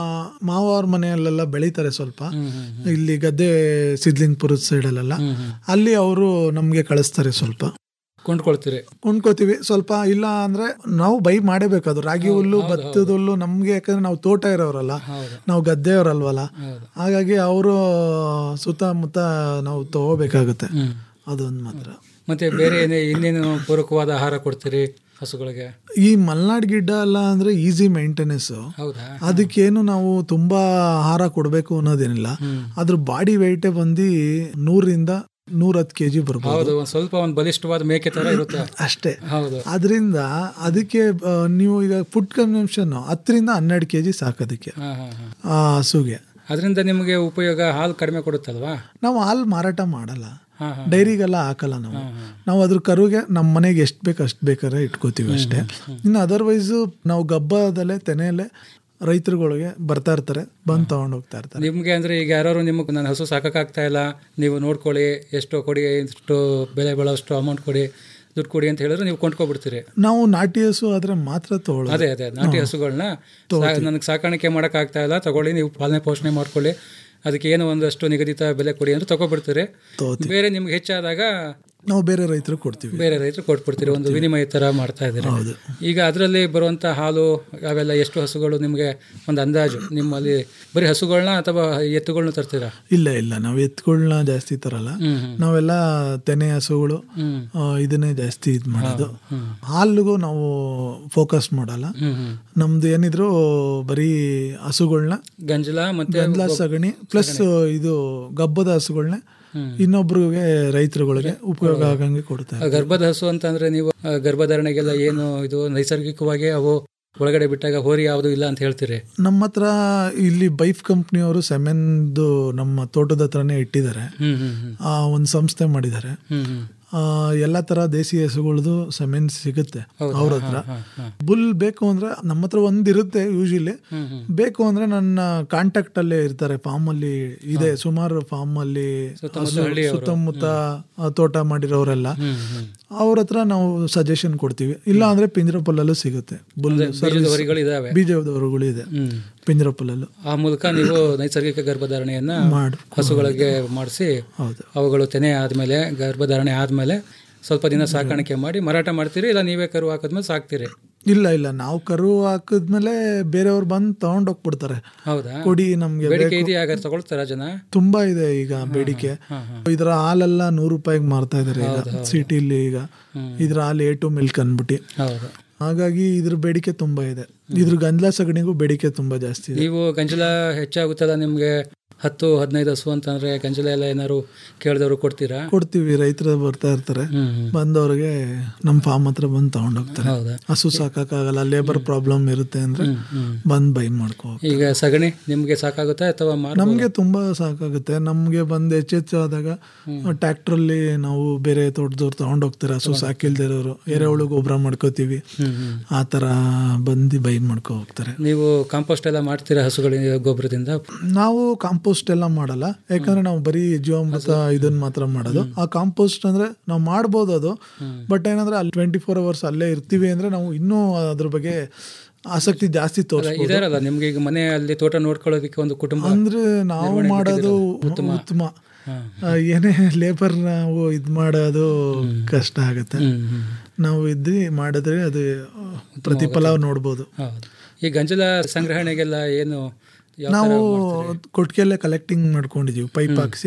ಮಾವವ್ರ ಮನೆಯಲ್ಲೆಲ್ಲ ಬೆಳೀತಾರೆ ಸ್ವಲ್ಪ ಇಲ್ಲಿ ಗದ್ದೆ ಸಿದ್ಲಿಂಗ್ಪುರದ ಸೈಡಲ್ಲೆಲ್ಲ ಅಲ್ಲಿ ಅವರು ನಮ್ಗೆ ಕಳಿಸ್ತಾರೆ ಸ್ವಲ್ಪ ಕೊಂಡ್ಕೊಳ್ತೀರಿ ಕೊಂಡ್ಕೋತೀವಿ ಸ್ವಲ್ಪ ಇಲ್ಲ ಅಂದ್ರೆ ನಾವು ಬೈ ಮಾಡಬೇಕು ಅದು ರಾಗಿ ಹುಲ್ಲು ಭತ್ತದ ಹುಲ್ಲು ನಮ್ಗೆ ಯಾಕಂದ್ರೆ ನಾವು ತೋಟ ಇರೋರಲ್ಲ ನಾವು ಗದ್ದೆಯವರಲ್ವಲ್ಲ ಹಾಗಾಗಿ ಅವರು ಸುತ್ತಮುತ್ತ ನಾವು ತಗೋಬೇಕಾಗುತ್ತೆ ಅದೊಂದು ಮಾತ್ರ ಮತ್ತೆ ಬೇರೆ ಏನೇ ಇನ್ನೇನು ಪೂರಕವಾದ ಆಹಾರ ಕೊಡ್ತೀರಿ ಹಸುಗಳಿಗೆ ಈ ಮಲ್ನಾಡ್ ಗಿಡ್ಡ ಅಲ್ಲ ಅಂದ್ರೆ ಈಸಿ ಮೇಂಟೆನೆನ್ಸ್ ಹೌದಾ ಅದಕ್ಕೇನು ನಾವು ತುಂಬಾ ಆಹಾರ ಕೊಡಬೇಕು ಅನ್ನೋದೇನಿಲ್ಲ ಅದ್ರ ಬಾಡಿ ವೆಯ್ಟೇ ಬಂದು ನೂರಿಂದ ನೂರ ಹತ್ತು ಕೆ ಜಿ ಬರ್ಬೋದು ಹೌದು ಒಂದ್ ಸ್ವಲ್ಪ ಒಂದು ಬಲಿಷ್ಠವಾದ ಮೇಕೆ ತರ ಇರುತ್ತೆ ಅಷ್ಟೇ ಹೌದು ಅದರಿಂದ ಅದಕ್ಕೆ ಆ, ನೀವು ಈಗ ಫುಡ್ ಕನ್ಸಂಪ್ಷನ್ ಹತ್ತರಿಂದ ಹನ್ನೆರಡು ಕೆ ಜಿ ಸಾಕೋದಕ್ಕೆ ಹಾ ಹಾ ಹಾ ಆ ಹಸುಗೆ ಅದರಿಂದ ನಿಮಗೆ ಉಪಯೋಗ ಹಾಲು ಕಡಿಮೆ ಕೊಡುತ್ತಲ್ವಾ ನಾವು ಹಾಲು ಮಾರಾಟ ಮಾಡಲ್ಲ ಹಾ, ಹಾ. ಡೈರಿಗೆಲ್ಲ ಹಾಕಲ್ಲ ನಾವು ನಾವು ಅದ್ರ ಕರುಗೆ ನಮ್ಮ ಮನೆಗೆ ಎಷ್ಟು ಬೇಕು ಅಷ್ಟು ಬೇಕಾದ್ರೆ ಇಟ್ಕೋತೀವಿ ಅಷ್ಟೇ ಇನ್ನು ಅದರ್ವೈಸು ನಾವು ಗಬ್ಬದಲ್ಲೇ ತೆನೆಯಲ್ಲೇ ರೈತರುಗಳಿಗೆ ಬರ್ತಾ ಇರ್ತಾರೆ ಬಂದು ತಗೊಂಡು ಹೋಗ್ತಾ ಇರ್ತಾರೆ ನಿಮ್ಗೆ ಅಂದ್ರೆ ಈಗ ಯಾರು ನಿಮಗೆ ನನ್ನ ಹಸು ಸಾಕಾಗ್ತಾ ಇಲ್ಲ ನೀವು ನೋಡ್ಕೊಳ್ಳಿ ಎಷ್ಟು ಕೊಡಿ ಎಷ್ಟು ಬೆಲೆ ಬಾಳೋಷ್ಟು ಅಮೌಂಟ್ ಕೊಡಿ ದುಡ್ಡು ಕೊಡಿ ಅಂತ ಹೇಳಿದ್ರೆ ನೀವು ಕೊಂಡ್ಕೊಬಿಡ್ತೀರಿ ನಾವು ನಾಟಿ ಹಸು ಆದ್ರೆ ಮಾತ್ರ ತಗೊಳ್ಳೋದು ಅದೇ ಅದೇ ನಾಟಿ ಹಸುಗಳನ್ನ ನನಗೆ ಸಾಕಾಣಿಕೆ ಮಾಡಕ್ ಆಗ್ತಾ ಇಲ್ಲ ತಗೊಳ್ಳಿ ನೀವು ಪಾಲನೆ ಪೋಷಣೆ ಮಾಡ್ಕೊಳ್ಳಿ ಅದಕ್ಕೆ ಏನು ಒಂದಷ್ಟು ನಿಗದಿತ ಬೆಲೆ ಕೊಡಿ ಅಂತ ತಗೊಬಿಡ್ತೀರಿ ಬೇರೆ ನಿಮ್ಗೆ ಹೆಚ್ಚಾದಾಗ ನಾವು ಬೇರೆ ರೈತರು ಕೊಡ್ತೀವಿ ಬೇರೆ ರೈತರು ಕೊಟ್ಬಿಡ್ತೀರಿ ಒಂದು ವಿನಿಮಯ ತರ ಮಾಡ್ತಾ ಇದ್ದೀರಿ ಈಗ ಅದರಲ್ಲಿ ಬರುವಂತ ಹಾಲು ಅವೆಲ್ಲ ಎಷ್ಟು ಹಸುಗಳು ನಿಮಗೆ ಒಂದು ಅಂದಾಜು ನಿಮ್ಮಲ್ಲಿ ಬರೀ ಹಸುಗಳನ್ನ ಅಥವಾ ಎತ್ತುಗಳನ್ನ ತರ್ತೀರಾ ಇಲ್ಲ ಇಲ್ಲ ನಾವು ಎತ್ತುಗಳನ್ನ ಜಾಸ್ತಿ ತರಲ್ಲ ನಾವೆಲ್ಲ ತೆನೆ ಹಸುಗಳು ಆ, ಇದನ್ನೇ ಜಾಸ್ತಿ ಇದು ಮಾಡೋದು ಹಾಲಿಗೂ ನಾವು ಫೋಕಸ್ ಮಾಡಲ್ಲ ನಮ್ದು ಏನಿದ್ರು ಬರೀ ಹಸುಗಳನ್ನ ಗಂಜಲ ಮತ್ತೆ ಗಂಜಲ ಸಗಣಿ ಪ್ಲಸ್ ಇದು ಗಬ್ಬದ ಹಸುಗಳನ್ನ ಇನ್ನೊಬ್ರಿಗೆ ರೈತರುಗಳಿಗೆ ಉಪಯೋಗ ಆಗಂಗೆ ಕೊಡ್ತಾರೆ ಆ ಗರ್ಭದ ಹಸು ಅಂತಂದ್ರೆ ನೀವು ಆ, ಗರ್ಭಧಾರಣೆಗೆಲ್ಲ ಏನು ಇದು ನೈಸರ್ಗಿಕವಾಗಿ ಅವು ಒಳಗಡೆ ಬಿಟ್ಟಾಗ ಹೋರಿ ಯಾವುದು ಇಲ್ಲ ಅಂತ ಹೇಳ್ತೀರಿ ನಮ್ಮ ಹತ್ರ ಇಲ್ಲಿ ಬೈಫ್ ಕಂಪ್ನಿಯವರು ಸೆಮೆನ್ದು ನಮ್ಮ ತೋಟದ ಹತ್ರನೇ ಇಟ್ಟಿದ್ದಾರೆ ಹ್ಮ್ ಹ್ಮ್ ಹ್ಮ್ ಆ, ಒಂದು ಸಂಸ್ಥೆ ಮಾಡಿದ್ದಾರೆ ಹ್ಮ್ ಹ್ಮ್ ಆ, ಎಲ್ಲ ತರ ದೇಸಿ ಹಸುಗಳದು ಸೆಮೆನ್ ಸಿಗುತ್ತೆ ಹೌದಾ? ಅವ್ರ ಹತ್ರ ಹಾ, ಹಾ, ಹಾ. ಬುಲ್ ಬೇಕು ಅಂದ್ರೆ ನಮ್ಮ ಹತ್ರ ಒಂದಿರುತ್ತೆ ಯೂಶಲಿ ಹ್ಮ್, ಹ್ಮ್. ಬೇಕು ಅಂದ್ರೆ ನನ್ನ ಕಾಂಟ್ಯಾಕ್ಟ್ ಅಲ್ಲೇ ಇರ್ತಾರೆ ಫಾರ್ಮ್ ಅಲ್ಲಿ ಇದೆ ಸುಮಾರು ಫಾರ್ಮ್ ಅಲ್ಲಿ ಸುತ್ತಮುತ್ತ ಹಸು- ಹಳ್ಳಿಯವರು. ಸುತ್ತಮುತ್ತ ಆ, ತೋಟ ಮಾಡಿರೋರೆಲ್ಲ ಹ್ಮ್, ಹ್ಮ್. ಅವ್ರ ಹತ್ರ ನಾವು ಸಜೆಷನ್ ಕೊಡ್ತೀವಿ ಇಲ್ಲ ಅಂದ್ರೆ ಪಿಂಜರಪಲ್ಲಲ್ಲೂ ಸಿಗುತ್ತೆ ಬುಲ್ ಅದೇ ಬೀಜದ ಹೊರಿಗಳು ಇದಾವೆ. ಬೀಜದ ಹೊರಗಳು ಇದೆ ಹ್ಮ್. ಪಿಂಜರಪಲ್ಲಲ್ಲೂ ಆ ಮೂಲಕ ನೀವು ನೈಸರ್ಗಿಕ ಗರ್ಭಧಾರಣೆಯನ್ನ ಮಾಡು. ಹಸುಗಳಿಗೆ ಮಾಡಿಸಿ ಹೌದು ಅವುಗಳು ತೆನೆ ಆದ್ಮೇಲೆ ಗರ್ಭಧಾರಣೆ ಆದ್ಮೇಲೆ ಸ್ವಲ್ಪ ದಿನ ಸಾಕಾಣಿಕೆ ಮಾಡಿ ಮಾರಾಟ ಮಾಡ್ತೀರಿ ಇಲ್ಲ ನೀವೇ ಕರು ಹಾಕಿದ್ಮೇಲೆ ಸಾಕ್ತೀರಿ ಇಲ್ಲ ಇಲ್ಲ ನಾವು ಕರು ಹಾಕಿದ್ಮೇಲೆ ಬೇರೆಯವ್ರು ಬಂದು ತಗೊಂಡ್ ಹೋಗ್ಬಿಡ್ತಾರೆ ಹೌದಾ ಕೊಡಿ ನಮ್ಗೆ ಬೇಡಿಕೆ ಬೇಕು. ಇದೆಯಾ ಹಾಗಾದ್ರೆ ತಗೊಳ್ತಾರ ಜನ ತುಂಬಾ ಇದೆ ಈಗ ಬೇಡಿಕೆ ಇದ್ರ ಹಾಲೆಲ್ಲ ನೂರು ರೂಪಾಯಿಗೆ ಮಾರ್ತಾ ಇದಾರೆ ಈಗ ಹೌದು, ಹೌದು. ಸಿಟಿಲಿ ಈಗ ಇದ್ರ ಹಾಲು ಏಟು ಮಿಲ್ಕ್ ಅನ್ಬಿಟ್ಟು ಹೌದು ಹಾಗಾಗಿ ಇದ್ರ ಬೇಡಿಕೆ ತುಂಬಾ ಇದೆ ಇದ್ರ ಗಂಜಲ ಸಗಣಿಗೂ ಬೇಡಿಕೆ ತುಂಬಾ ಜಾಸ್ತಿ ಇದೆ ನೀವು ಗಂಜಲ ಹೆಚ್ಚಾಗುತ್ತಲ್ಲ ನಿಮ್ಗೆ ಹತ್ತು ಹದಿನೈದು ಹಸು ಅಂತಂದ್ರೆ ಗಂಜಲ ಎಲ್ಲ ಏನಾದ್ರು ಕೇಳಿದವರು ಕೊಡ್ತೀರಾ ಕೊಡ್ತೀವಿ ರೈತರು ಬರ್ತಾ ಇರ್ತಾರೆ ಬಂದವ್ರಿಗೆ ನಮ್ಮ ಫಾರ್ಮ್ ಹತ್ರ ಬಂದು ತಗೊಂಡೋಗ್ತಾರೆ ಹೌದಾ? ಹಸು ಸಾಕಾಗಲ್ಲ ಲೇಬರ್ ಪ್ರಾಬ್ಲಮ್ ಇರುತ್ತೆ ಅಂದ್ರೆ ಬಂದ್ ಬೈ ಮಾಡ್ಕೋ ಈಗ ಸಗಣಿ ನಿಮ್ಗೆ ಸಾಕಾಗುತ್ತಾ ಅಥವಾ ಮಾರ್ಬೋದಾ? ನಮ್ಗೆ ತುಂಬಾ ಸಾಕಾಗುತ್ತೆ ನಮ್ಗೆ ಬಂದ್ ಹೆಚ್ಚೆಚ್ಚು ಆದಾಗ ಟ್ರ್ಯಾಕ್ಟರ್ ಅಲ್ಲಿ ನಾವು ಬೇರೆ ತೋಟದವ್ರು ತಗೊಂಡೋಗ್ತಾರೆ ಹಸು ಸಾಕಿಲ್ದಿರೋರು ಎರೆಹುಳು ಗೊಬ್ಬರ ಮಾಡ್ಕೋತೀವಿ ಆ ತರ ಬಂದು ಬೈ ಮಾಡ್ಕೊ ಹೋಗ್ತಾರೆ ನೀವು ಕಾಂಪೋಸ್ಟ್ ಎಲ್ಲ ಮಾಡ್ತೀರಾ ಹಸುಗಳ ಗೊಬ್ಬರದಿಂದ ನಾವು ಕಾಂಪೋಸ್ಟ್ ಎಲ್ಲ ಮಾಡಲ್ಲ ಯಾಕಂದ್ರೆ ನಾವು ಬರೀ ಜೀವಾಮೃತ ಇದನ್ನ ಮಾತ್ರ ಮಾಡೋದು ಆ ಕಾಂಪೋಸ್ಟ್ ಅಂದ್ರೆ ನಾವು ಮಾಡ್ಬೋದು ಅದು ಬಟ್ ಏನಂದ್ರೆ ಅಲ್ಲಿ ಟ್ವೆಂಟಿ ಫೋರ್ ಅವರ್ಸ್ ಅಲ್ಲೇ ಇರ್ತೀವಿ ಅಂದ್ರೆ ನಾವು ಇನ್ನೂ ಅದ್ರ ಬಗ್ಗೆ ಆಸಕ್ತಿ ಜಾಸ್ತಿ ಅಲ್ಲ, ತೋರಿಸ್ಬೋದು ಇದಾರಲ್ಲ ನಿಮ್ಗೆ ಈಗ ಮನೆ ಅಲ್ಲಿ ತೋಟ ನೋಡ್ಕೊಳ್ಳೋದಕ್ಕೆ ಒಂದು ಕುಟುಂಬ ಅಂದ್ರೆ ನಾವು ನಿರ್ವಹಣೆ ಮಾಡೋದು ಬಿಟ್ಟಿದ್ದೀರಲ್ಲ, ಉತ್ತಮ. ಉತ್ತಮ ಆ, ಏನೇ ಲೇಬರ್ ನಾವು ಇದ್ ಮಾಡೋದು ಕಷ್ಟ ಆಗುತ್ತೆ ನಾವು ಇದ್ರಿ ಮಾಡಿದ್ರೆ ಅದು ಪ್ರತಿಫಲ ನೋಡ್ಬೋದು ಹೌದು ಈ ಗಂಜಲ ಸಂಗ್ರಹಣೆಗೆಲ್ಲ ಏನು ಯಾವ ಥರ ನಾವು ಮಾಡ್ತೀರಿ? ಕೊಟ್ಟಿಗೆಲ್ಲೇ ಕಲೆಕ್ಟಿಂಗ್ ಮಾಡ್ಕೊಂಡಿದೀವಿ ಪೈಪ್ ಹಾಕ್ಸಿ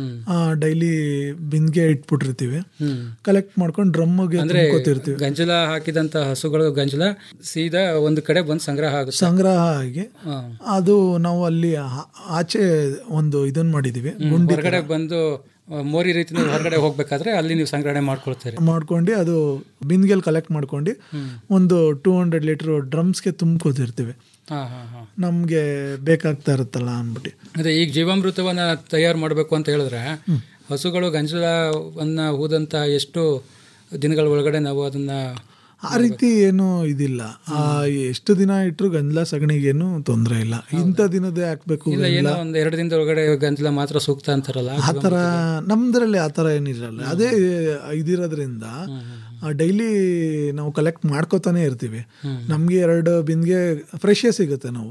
ಡೈಲಿ ಬಿನ್ಗೆ ಇಟ್ಬಿಟ್ಟಿರ್ತೀವಿ ಕಲೆಕ್ಟ್ ಮಾಡ್ಕೊಂಡು ಡ್ರಮ್ಗೆ ಅಂದ್ರೆ ತುಂಬ್ಕೊತಿರ್ತೀವಿ ಗಂಜಲ ಹಾಕಿದಂತ ಹಸುಗಳು ಗಂಜಲ ಸೀದಾ ಒಂದು ಕಡೆ ಬಂದು ಸಂಗ್ರಹ ಆಗುತ್ತೆ ಸಂಗ್ರಹ ಆಗಿ ಹಾ. ಅದು ನಾವು ಅಲ್ಲಿ ಆ- ಆಚೆ ಒಂದು ಇದನ್ನ ಮಾಡಿದೀವಿ ಹ್ಮ್. ಗುಂಡಿ ಹೊರಗಡೆ ಬಂದು ಆ, ಮೋರಿ ರೀತಿ ನೀವು ಹೊರಗಡೆ ಹೋಗ್ಬೇಕಾದ್ರೆ ಅಲ್ಲಿ ನೀವು ಸಂಗ್ರಹಣೆ ಮಾಡ್ಕೊಳ್ತೀರಿ ಮಾಡ್ಕೊಂಡು ಅದು ಬಿನ್ಗೆಲ್ ಕಲೆಕ್ಟ್ ಮಾಡ್ಕೊಂಡು ಒಂದು ಟೂ ಹಂಡ್ರೆಡ್ ಲೀಟರ್ ಡ್ರಮ್ಸ್ಗೆ ತುಂಬ್ಕೋತಿರ್ತೀವಿ ಹಾ ಹಾ ಹಾ ನಮ್ಗೆ ಬೇಕಾಗ್ತಾ ಇರುತ್ತಲ್ಲ ಅಂದ್ಬಿಟ್ಟು ಅದೇ ಈಗ ಜೀವಾಮೃತವನ್ನ ತಯಾರು ಮಾಡಬೇಕು ಅಂತ ಹೇಳಿದ್ರೆ ಹಸುಗಳು ಗಂಜಲವನ್ನ ಊದಂತ ಎಷ್ಟು ದಿನಗಳ ಒಳಗಡೆ ನಾವು ಅದನ್ನ ಆ ರೀತಿ ಏನು ಇದಿಲ್ಲ ಆ ಎಷ್ಟು ದಿನ ಇಟ್ಟರು ಗಂಜಲ ಸಗಣಿಗೇನು ತೊಂದರೆ ಇಲ್ಲ ಇಂಥ ದಿನದೇ ಹಾಕ್ಬೇಕು ಇಲ್ಲ ಗಂಜಲ ಏನೋ ಒಂದು ಎರಡು ದಿನದ ಒಳಗಡೆ ಗಂಜಲ ಮಾತ್ರ ಸೂಕ್ತ ಅಂತಾರಲ್ಲ ಆ ಥರ ನಮ್ದ್ರಲ್ಲಿ ಆ ಥರ ಏನಿರಲ್ಲ ಅದೇ ಇದಿರೋದ್ರಿಂದ ಡೈಲಿ ನಾವು ಕಲೆಕ್ಟ್ ಮಾಡ್ಕೋತಾನೆ ಇರ್ತೀವಿ ನಮಗೆ ಎರಡು ಬಿನ್ಗೆ ಫ್ರೆಶೇ ಸಿಗುತ್ತೆ ನಾವು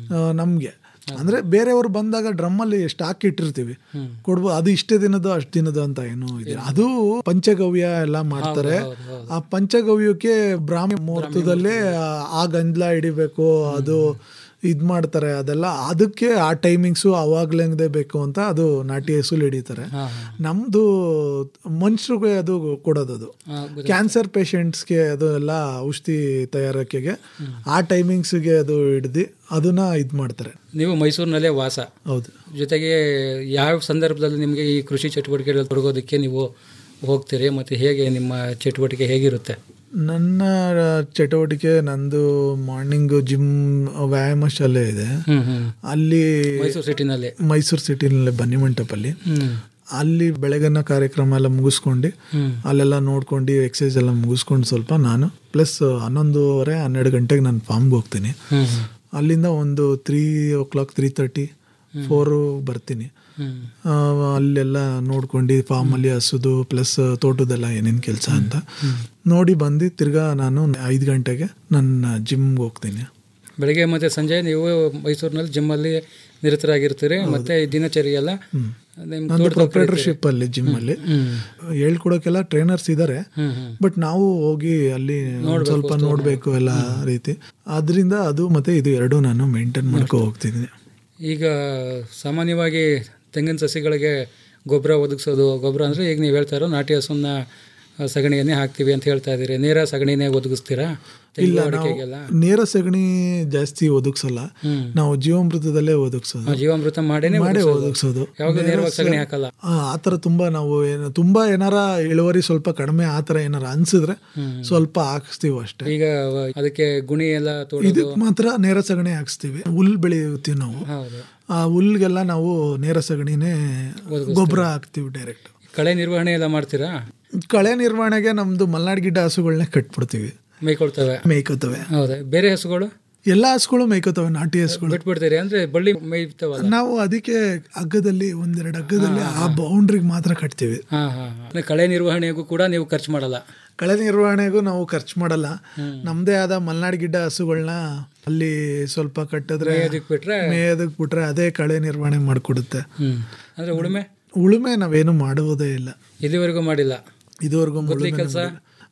ನಮಗೆ ಅಂದ್ರೆ ಬೇರೆಯವ್ರು ಬಂದಾಗ ಡ್ರಮ್ಮಲ್ಲಿ ಸ್ಟಾಕ್ ಇಟ್ಟಿರ್ತೀವಿ ಕೊಡ್ಬೋದು ಅದು ಇಷ್ಟೇ ದಿನದ್ದು ಅಷ್ಟು ದಿನದ್ದು ಅಂತ ಏನು ಇದೆ ಅದು ಪಂಚಗವ್ಯ ಎಲ್ಲ ಮಾಡ್ತಾರೆ ಆ ಪಂಚಗವ್ಯಕ್ಕೆ ಬ್ರಾಹ್ಮಿ ಮುಹೂರ್ತದಲ್ಲೇ ಆ- ಆ ಗಂಜಲ ಹಿಡಿಬೇಕು ಅದು ಇದ್ ಮಾಡ್ತಾರೆ ಅದೆಲ್ಲ ಅದಕ್ಕೆ ಆ ಟೈಮಿಂಗ್ಸು ಅವಾಗ್ಲಂಗದೆ ಬೇಕು ಅಂತ ಅದು ನಾಟಿ ಹಸುಲ್ ಹಿಡಿತಾರೆ ನಮ್ದು ಮನುಷ್ಯರಿಗೆ ಅದು ಕೊಡೋದು ಕ್ಯಾನ್ಸರ್ ಪೇಷಂಟ್ಸ್ಗೆ ಅದು ಎಲ್ಲ ಔಷಧಿ ತಯಾರಿಕೆಗೆ ಆ ಟೈಮಿಂಗ್ಸ್ಗೆ ಅದು ಹಿಡ್ದು ಅದನ್ನ ಇದ್ ಮಾಡ್ತಾರೆ ನೀವು ಮೈಸೂರಿನಲ್ಲೇ ವಾಸ ಹೌದು ಜೊತೆಗೆ ಯಾವ ಸಂದರ್ಭದಲ್ಲಿ ನಿಮಗೆ ಈ ಕೃಷಿ ಚಟುವಟಿಕೆಗಳಲ್ಲಿ ತೊಡಗೋದಕ್ಕೆ ನೀವು ಹೋಗ್ತೀರಿ ಮತ್ತು ಹೇಗೆ ನಿಮ್ಮ ಚಟುವಟಿಕೆ ಹೇಗಿರುತ್ತೆ ನನ್ನ ಚಟುವಟಿಕೆ ನಂದು ಮಾರ್ನಿಂಗ್ ಜಿಮ್ ವ್ಯಾಯಾಮ ಶಾಲೆ ಇದೆ ಹ್ಮ್, ಹ್ಮ್. ಅಲ್ಲಿ ಮೈಸೂರು ಸಿಟಿನಲ್ಲಿ ಮೈಸೂರು ಸಿಟಿನಲ್ಲಿ ಬನ್ನಿ ಮಂಟಪಲ್ಲಿ ಅಲ್ಲಿ ಬೆಳಗಿನ ಕಾರ್ಯಕ್ರಮ ಎಲ್ಲ ಮುಗಿಸ್ಕೊಂಡು ಅಲ್ಲೆಲ್ಲ ನೋಡ್ಕೊಂಡು ಎಕ್ಸಸೈಸ್ ಎಲ್ಲ ಮುಗಿಸ್ಕೊಂಡು ಸ್ವಲ್ಪ ನಾನು ಪ್ಲಸ್ ಹನ್ನೊಂದುವರೆ ಹನ್ನೆರಡು ಗಂಟೆಗೆ ನಾನು ಫಾರ್ಮ್ಗೆ ಹೋಗ್ತೀನಿ ಅಲ್ಲಿಂದ ಒಂದು three o'clock three thirty four ಬರ್ತೀನಿ ಆ, ಅಲ್ಲೆಲ್ಲ ನೋಡ್ಕೊಂಡು ಫಾರ್ಮಲ್ಲಿ ಹಸುದು ಪ್ಲಸ್ ತೋಟದೆಲ್ಲ ಏನೇನು ಕೆಲಸ ಅಂತ ನೋಡಿ ಬಂದು ತಿರ್ಗಾ ನಾನು ಐದು ಗಂಟೆಗೆ ನನ್ನ ಜಿಮ್ಗೆ ಹೋಗ್ತೀನಿ ಬೆಳಗ್ಗೆ ಮತ್ತು ಸಂಜೆ ನೀವು ಮೈಸೂರಿನಲ್ಲಿ ಜಿಮ್ಮಲ್ಲಿ ನಿರತರಾಗಿರ್ತೀರಿ ಮತ್ತೆ ಈ ದಿನಚರಿ ಎಲ್ಲ ನಿಮ್ಮ ನಂದು ತೋಟದಲ್ಲಿ ಪ್ರೊಪ್ರೇಟರ್ಶಿಪ್ ಅಲ್ಲಿ ಜಿಮ್ ಅಲ್ಲಿ ಹೇಳ್ಕೊಡೋಕೆಲ್ಲ ಟ್ರೈನರ್ಸ್ ಇದ್ದಾರೆ ಬಟ್ ನಾವು ಹೋಗಿ ಅಲ್ಲಿ ಒಂದ್ ಸ್ವಲ್ಪ ನೋಡ್ಬೇಕು ಎಲ್ಲ ರೀತಿ ಅದರಿಂದ ಅದು ಮತ್ತೆ ಇದು ಎರಡು ನಾನು ಮೇಂಟೈನ್ ಮಾಡ್ಕೊ ಹೋಗ್ತಿದ್ದೀನಿ ಈಗ ಸಾಮಾನ್ಯವಾಗಿ ತೆಂಗಿನ ಸಸಿಗಳಿಗೆ ಗೊಬ್ಬರ ಒದಗಿಸೋದು ಗೊಬ್ಬರ ಅಂದರೆ ಈಗ ನೀವು ಹೇಳ್ತಾ ಇರೋ ನಾಟಿ ಹಸುನ ಆ, ಸಗಣಿಯನ್ನೇ ಹಾಕ್ತೀವಿ ಅಂತ ಹೇಳ್ತಾ ಇದ್ದೀರಿ ನೇರ ಸಗಣಿನೇ ಒದಗಿಸ್ತೀರಾ ತೆಂಗು ಇಲ್ಲ ನಾವು ಅಡಿಕೆಗೆಲ್ಲ ನೇರ ಸಗಣಿ ಜಾಸ್ತಿ ಒದಗಿಸಲ್ಲ ನಾವು ಜೀವಾಮೃತದಲ್ಲೇ ಒದಗಿಸೋದು ಆ, ಜೀವಾಮೃತ ಮಾಡೇನೆ ಮಾಡೇ ಒದಗಿಸೋದು. ಒದಗಿಸೋದು ಯಾವಾಗ್ಲೂ ನೇರ ನೇರವಾಗಿ ಸಗಣಿ ಸ- ಹಾಕಲ್ಲ ಆ ಆ ಥರ ತುಂಬಾ ನಾವು ಏನು ತುಂಬಾ ಏನಾರ ಇಳುವರಿ ಸ್ವಲ್ಪ ಕಡಿಮೆ ಆ ಥರ ಏನಾರ ಅನ್ಸಿದ್ರೆ ಸ್ವಲ್ಪ ಹಾಕಿಸ್ತೀವಿ ಅಷ್ಟೇ ಈಗ ವ- ಅದಕ್ಕೆ ಗುಣಿ ಎಲ್ಲ ತೋಡೋದು ಇದಕ್ಕೆ ಮಾತ್ರ ನೇರ ಸಗಣಿ ಹಾಕಿಸ್ತೀವಿ ಹುಲ್ ಬೆಳೆಯುತ್ತೀವಿ ನಾವು ಹೌದು ಆ ಹುಲ್ಗೆಲ್ಲ ನಾವು ನೇರ ಸಗಣಿನೇ ಗೊಬ್ಬರ ಹಾಕ್ತೀವಿ ಡೈರೆಕ್ಟ್ ಕಳೆ ನಿರ್ವಹಣೆ ಎಲ್ಲ ಮಾಡ್ತೀರಾ ಕಳೆ ನಿರ್ವಹಣೆಗೆ ನಮ್ದು ಮಲ್ನಾಡ್ ಗಿಡ್ಡ ಹಸುಗಳನ್ನೇ ಕಟ್ಬಿಡ್ತೀವಿ ಮೇಯ್ಕೊಳ್ತವೆ ಮೇಯ್ಕೋತವೆ ಹೌದಾ ಬೇರೆ ಹಸುಗಳು ಎಲ್ಲ ಹಸುಗಳು ಮೇಯ್ಕೋತವೆ ನಾಟಿ ಹಸುಗಳು ಬಿಟ್ಬಿಡ್ತೀರಿ ಅಂದ್ರೆ ಬಳ್ಳಿ ಮೇಯ್ತವಲ್ಲ ನಾವು ಅದಕ್ಕೆ ಹಗ್ಗದಲ್ಲಿ ಒಂದೆರಡು ಹಗ್ಗದಲ್ಲಿ ಆ ಬೌಂಡ್ರಿಗೆ ಮಾತ್ರ ಕಟ್ತೀವಿ ಹಾ ಹಾ ಹಾ. ಅಂದ್ರೆ ಕಳೆ ನಿರ್ವಹಣೆಗೂ ಕೂಡ ನೀವು ಖರ್ಚು ಮಾಡಲ್ಲ ಕಳೆ ನಿರ್ವಹಣೆಗೂ ನಾವು ಖರ್ಚು ಮಾಡಲ್ಲ ನಮ್ದೇ ಆದ ಮಲ್ನಾಡ್ ಗಿಡ್ಡ ಹಸುಗಳನ್ನ ಅಲ್ಲಿ ಸ್ವಲ್ಪ ಕಟ್ಟಿದ್ರೆ ಮೇಯೋದಕ್ ಬಿಟ್ರೆ? ಮೇಯೋದಕ್ ಬಿಟ್ರೆ ಅದೇ ಕಳೆ ನಿರ್ವಹಣೆ ಮಾಡಿಕೊಡುತ್ತೆ ಹ್ಮ್ ಅಂದ್ರೆ ಉಳುಮೆ ಉಳುಮೆ ನಾವೇನು ಮಾಡುವುದೇ ಇಲ್ಲ ಇಲ್ಲಿವರೆಗೂ ಮಾಡಿಲ್ಲ ಇದುವರೆಗೂ ಗುದ್ಲಿ ಉಳುಮೆನೇ ಕೆಲ್ಸ? ಮಾಡಿಲ್ಲ.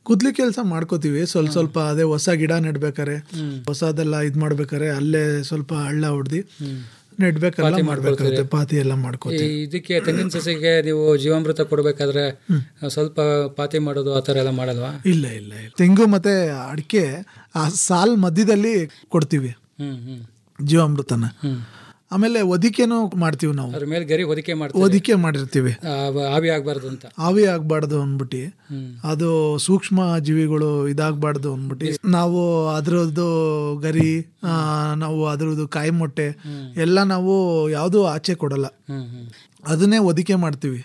ಕುದ್ಲಿ ಕೆಲಸ ಮಾಡ್ಕೋತೀವಿ ಸ್ವಲ್ಪ ಸ್ವಲ್ಪ ಅದೇ ಹೊಸ ಗಿಡ ನೆಡ್ಬೇಕಾರೆ ಹೊಸದೆಲ್ಲ ಇದ್ ಮಾಡ್ಬೇಕಾರೆ ಅಲ್ಲೇ ಸ್ವಲ್ಪ ಹಳ್ಳ ಹೊಡ್ದಿ ನೆಡ್ಬೇಕಲ್ಲ ಪಾತಿ ಮಾಡ್ಬೇಕಾಗುತ್ತೆ ಮಾಡ್ಕೊಳ್ತೀರಿ? ಪಾತಿ ಎಲ್ಲ ಈ ಮಾಡ್ಕೋತೀವಿ ಇದಕ್ಕೆ ತೆಂಗಿನ ಸಸಿಗೆ ನೀವು ಜೀವಾಮೃತ ಕೊಡಬೇಕಾದ್ರೆ ಸ್ವಲ್ಪ ಪಾತಿ ಮಾಡೋದು ಆ ಥರ ಎಲ್ಲ ಮಾಡಲ್ವಾ ಇಲ್ಲ ಇಲ್ಲ ಇಲ್ಲ ತೆಂಗು ಮತ್ತೆ ಅಡಿಕೆ ಆ ಸಾಲ್ ಮಧ್ಯದಲ್ಲಿ ಕೊಡ್ತೀವಿ ಹ್ಮ್ ಹ್ಮ್ ಜೀವಾಮೃತನ ಆಮೇಲೆ ಒದಿಕೆನೂ ಮಾಡ್ತೀವಿ ನಾವು ಅದ್ರ ಮೇಲೆ ಗರಿ ಹೊದಿಕೆ ಮಾಡ್ತೀವಿ ಒದಿಕೆ ಮಾಡಿರ್ತೀವಿ ಆ, ಆವಿ ಆಗ್ಬಾರ್ದು ಅಂತ ಆವಿ ಆಗ್ಬಾರ್ದು ಅಂದ್ಬಿಟ್ಟು ಅದು ಸೂಕ್ಷ್ಮ ಜೀವಿಗಳು ಇದಾಗಬಾರ್ದು ಅಂದ್ಬಿಟ್ಟು ನಾವು ಅದ್ರದ್ದು ಗರಿ ಆ, ನಾವು ಅದ್ರದ್ದು ಕಾಯಿ ಮೊಟ್ಟೆ ಎಲ್ಲ ನಾವು ಯಾವುದು ಆಚೆ ಕೊಡಲ್ಲ ಹ್ಮ್ ಹ್ಮ್ ಅದನ್ನೇ ಒದಿಕೆ ಮಾಡ್ತೀವಿ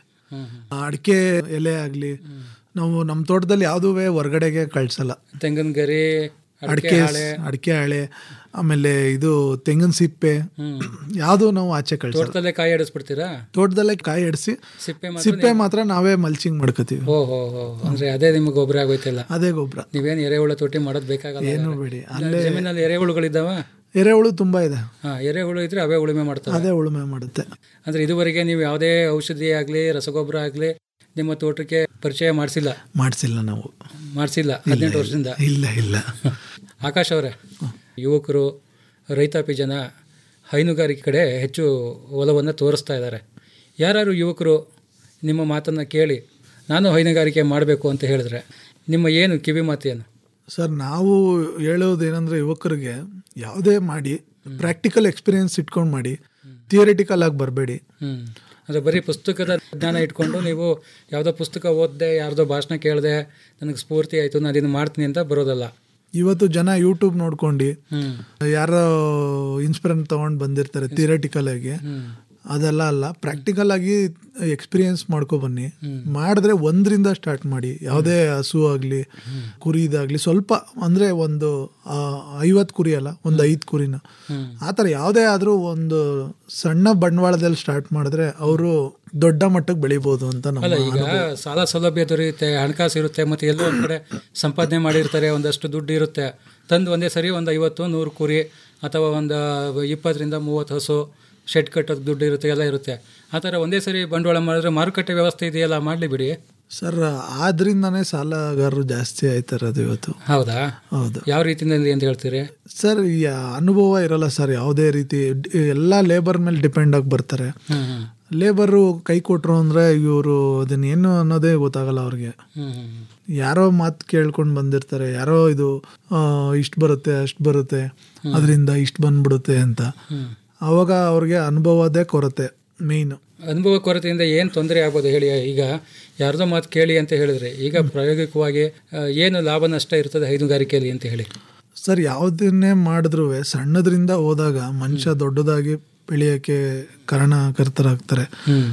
ಅಡಿಕೆ ಎಲೆ ಆಗ್ಲಿ ನಾವು ನಮ್ಮ ತೋಟದಲ್ಲಿ ಯಾವುದೂ ಹೊರಗಡೆಗೆ ಕಳ್ಸಲ್ಲ ತೆಂಗಿನ ಗರಿ ಅಡಿಕೆ ಅಡಿಕೆ ಹಾಳೆ ಅಡಿಕೆ ಹಾಳೆ ಆಮೇಲೆ ಇದು ತೆಂಗಿನ ಸಿಪ್ಪೆ ಯಾವುದು ನಾವು ಆಚೆ ಕಳ್ಸಲ್ಲ ತೋಟದಲ್ಲೇ ಕಾಯಿ ಆಡಿಸ್ಬಿಡ್ತೀರಾ ತೋಟದಲ್ಲೇ ಕಾಯಿ ಎಡ್ಸಿ ಸಿಪ್ಪೆ ಮಾತ್ರ ಸಿಪ್ಪೆ ಮಾತ್ರ ನಾವೇ ಮಲ್ಚಿಂಗ್ ಮಾಡ್ಕೋತೀವಿ ಓ ಹೋ ಹೋ ಅಂದ್ರೆ ಅದೇ ನಿಮ್ಗೆ ಗೊಬ್ಬರ ಆಗೋಯ್ತಲ್ಲ ಅದೇ ಗೊಬ್ಬರ ನೀವೇನು ಎರೆಹುಳ ತೊಟ್ಟಿ ಮಾಡೋದು ಬೇಕಾಗಲ್ಲ ಏನು ಬೇಡಿ ಅಲ್ಲೇ ಜಮೀನಲ್ಲಿ ಎರೆಹುಳುಗಳಿದ್ದಾವ ಎರೆಹುಳು ತುಂಬಾ ಇದೆ ಹಾ ಎರೆಹುಳು ಇದ್ರೆ ಅವೇ ಉಳುಮೆ ಮಾಡ್ತವೆ ಅದೇ ಉಳುಮೆ ಮಾಡುತ್ತೆ ಅಂದ್ರೆ ಇದುವರೆಗೆ ನೀವು ಯಾವುದೇ ಔಷಧಿ ಆಗ್ಲಿ ರಸಗೊಬ್ಬರ ಆಗ್ಲಿ ನಿಮ್ಮ ತೋಟಕ್ಕೆ ಪರಿಚಯ ಮಾಡಿಸಿಲ್ಲ ಮಾಡಿಸಿಲ್ಲ ನಾವು ಮಾಡಿಸಿಲ್ಲ ಹದಿನೆಂಟು ವರ್ಷದಿಂದ ಇಲ್ಲ ಇಲ್ಲ ಆಕಾಶ್ ಅವರೇ ಯುವಕರು ರೈತಾಪಿ ಜನ ಹೈನುಗಾರಿಕೆ ಕಡೆ ಹೆಚ್ಚು ಒಲವನ್ನು ತೋರಿಸ್ತಾ ಇದ್ದಾರೆ ಯಾರು ಯುವಕರು ನಿಮ್ಮ ಮಾತನ್ನು ಕೇಳಿ ನಾನು ಹೈನುಗಾರಿಕೆ ಮಾಡಬೇಕು ಅಂತ ಹೇಳಿದ್ರೆ ನಿಮ್ಮ ಏನು ಕಿವಿ ಮಾತೇನು ಸರ್ ನಾವು ಹೇಳೋದು ಏನಂದ್ರೆ ಯುವಕರಿಗೆ ಯಾವುದೇ ಮಾಡಿ ಪ್ರಾಕ್ಟಿಕಲ್ ಎಕ್ಸ್ಪೀರಿಯನ್ಸ್ ಇಟ್ಕೊಂಡು ಮಾಡಿ ಥಿಯರಿಟಿಕಲ್ ಆಗಿ ಬರಬೇಡಿ ಹ್ಮ್ ಅಂದರೆ ಬರೀ ಪುಸ್ತಕದ ಜ್ಞಾನ ಇಟ್ಕೊಂಡು ನೀವು ಯಾವುದೋ ಪುಸ್ತಕ ಓದಿದೆ ಯಾರ್ದೋ ಭಾಷಣ ಕೇಳಿದೆ ನನಗೆ ಸ್ಫೂರ್ತಿ ಆಯಿತು ನಾನು ಇದನ್ನು ಮಾಡ್ತೀನಿ ಅಂತ ಬರೋದಲ್ಲ ಇವತ್ತು ಜನ ಯೂಟ್ಯೂಬ್ ನೋಡ್ಕೊಂಡು ಹ್ಮ್ ಯಾರೋ ಇನ್ಸ್ಪಿರೆಂಟ್ ತಗೊಂಡು ಬಂದಿರ್ತಾರೆ ಥಿಯರಿಟಿಕಲ್ ಆಗಿ ಅದೆಲ್ಲ ಅಲ್ಲ ಪ್ರಾಕ್ಟಿಕಲ್ ಆಗಿ ಎಕ್ಸ್ಪೀರಿಯನ್ಸ್ ಮಾಡ್ಕೊ ಬನ್ನಿ ಮಾಡಿದ್ರೆ ಒಂದರಿಂದ ಸ್ಟಾರ್ಟ್ ಮಾಡಿ ಯಾವುದೇ ಹಸು ಆಗಲಿ ಕುರಿದಾಗ್ಲಿ ಸ್ವಲ್ಪ ಅಂದ್ರೆ ಒಂದು ಐವತ್ತು ಕುರಿ ಅಲ್ಲ ಒಂದು ಐದು ಕುರಿನ ಆ ಥರ ಯಾವುದೇ ಆದರೂ ಒಂದು ಸಣ್ಣ ಬಂಡವಾಳದಲ್ಲಿ ಸ್ಟಾರ್ಟ್ ಮಾಡಿದ್ರೆ ಅವರು ದೊಡ್ಡ ಮಟ್ಟಕ್ಕೆ ಬೆಳಿಬೋದು ಅಂತ ಅಲ್ಲ ನಮ್ಮ ಈಗ ಸಾಲ ಸೌಲಭ್ಯ ದೊರೆಯುತ್ತೆ ಹಣಕಾಸು ಇರುತ್ತೆ ಮತ್ತು ಎಲ್ಲೋ ಒಂದು ಕಡೆ ಸಂಪಾದನೆ ಮಾಡಿರ್ತಾರೆ ಒಂದಷ್ಟು ದುಡ್ಡು ಇರುತ್ತೆ ತಂದು ಒಂದೇ ಸರಿ ಒಂದು ಐವತ್ತು ನೂರು ಕುರಿ ಅಥವಾ ಒಂದು ಇಪ್ಪತ್ತರಿಂದ ಮೂವತ್ತು ಹಸು ಶೆಡ್ ಕಟ್ಟೋದು ದುಡ್ಡು ಇರುತ್ತೆ ಎಲ್ಲ ಇರುತ್ತೆ ಆ ಥರ ಒಂದೇ ಸರಿ ಬಂಡವಾಳ ಮಾಡಿದ್ರೆ ಮಾರುಕಟ್ಟೆ ವ್ಯವಸ್ಥೆ ಇದೆಯಲ್ಲ ಮಾಡಲಿ ಬಿಡಿ ಸರ್ ಆದ್ರಿಂದಾನೇ ಸಾಲಗಾರರು ಜಾಸ್ತಿ ಆಯ್ತಾರದು ಇವತ್ತು ಹೌದಾ ಹೌದು ಯಾವ ರೀತಿಯಲ್ಲಿ ಅಂತ ಹೇಳ್ತೀರಿ ಸರ್ ಈ ಅನುಭವ ಇರಲ್ಲ ಸರ್ ಯಾವುದೇ ರೀತಿ ಡ್- ಎಲ್ಲ ಲೇಬರ್ ಮೇಲೆ ಡಿಪೆಂಡ್ ಆಗಿ ಬರ್ತಾರೆ ಹ್ಮ್ ಹ್ಮ್ ಲೇಬರು ಕೈ ಕೊಟ್ರು ಅಂದ್ರೆ ಇವರು ಅದನ್ನ ಏನು ಅನ್ನೋದೇ ಗೊತ್ತಾಗಲ್ಲ ಅವ್ರಿಗೆ ಹ್ಮ್ ಹ್ಮ್ ಯಾರೋ ಮಾತು ಕೇಳ್ಕೊಂಡು ಬಂದಿರ್ತಾರೆ ಯಾರೋ ಇದು ಇಷ್ಟು ಬರುತ್ತೆ ಅಷ್ಟು ಬರುತ್ತೆ ಅದರಿಂದ ಇಷ್ಟು ಬಂದ್ಬಿಡುತ್ತೆ ಅಂತ ಅವಾಗ ಅವ್ರಿಗೆ ಅನುಭವದೇ ಕೊರತೆ ಮೇಯ್ನು ಅನುಭವ ಕೊರತೆಯಿಂದ ಏನು ತೊಂದರೆ ಆಗ್ಬೋದು ಹೇಳಿ ಈಗ ಯಾರ್ದೋ ಮಾತು ಕೇಳಿ ಅಂತ ಹೇಳಿದ್ರೆ ಈಗ ಪ್ರಾಯೋಗಿಕವಾಗಿ ಆ, ಏನು ಲಾಭ ನಷ್ಟ ಇರ್ತದೆ ಹೈನುಗಾರಿಕೆಯಲ್ಲಿ ಅಂತ ಹೇಳಿ ಸರ್ ಯಾವುದನ್ನೇ ಮಾಡಿದ್ರು ಸಣ್ಣದ್ರಿಂದ ಹೋದಾಗ ಮನುಷ್ಯ ದೊಡ್ಡದಾಗಿ ಬೆಳೆಯೋಕ್ಕೆ ಕಾರಣಕರ್ತರಾಗ್ತಾರೆ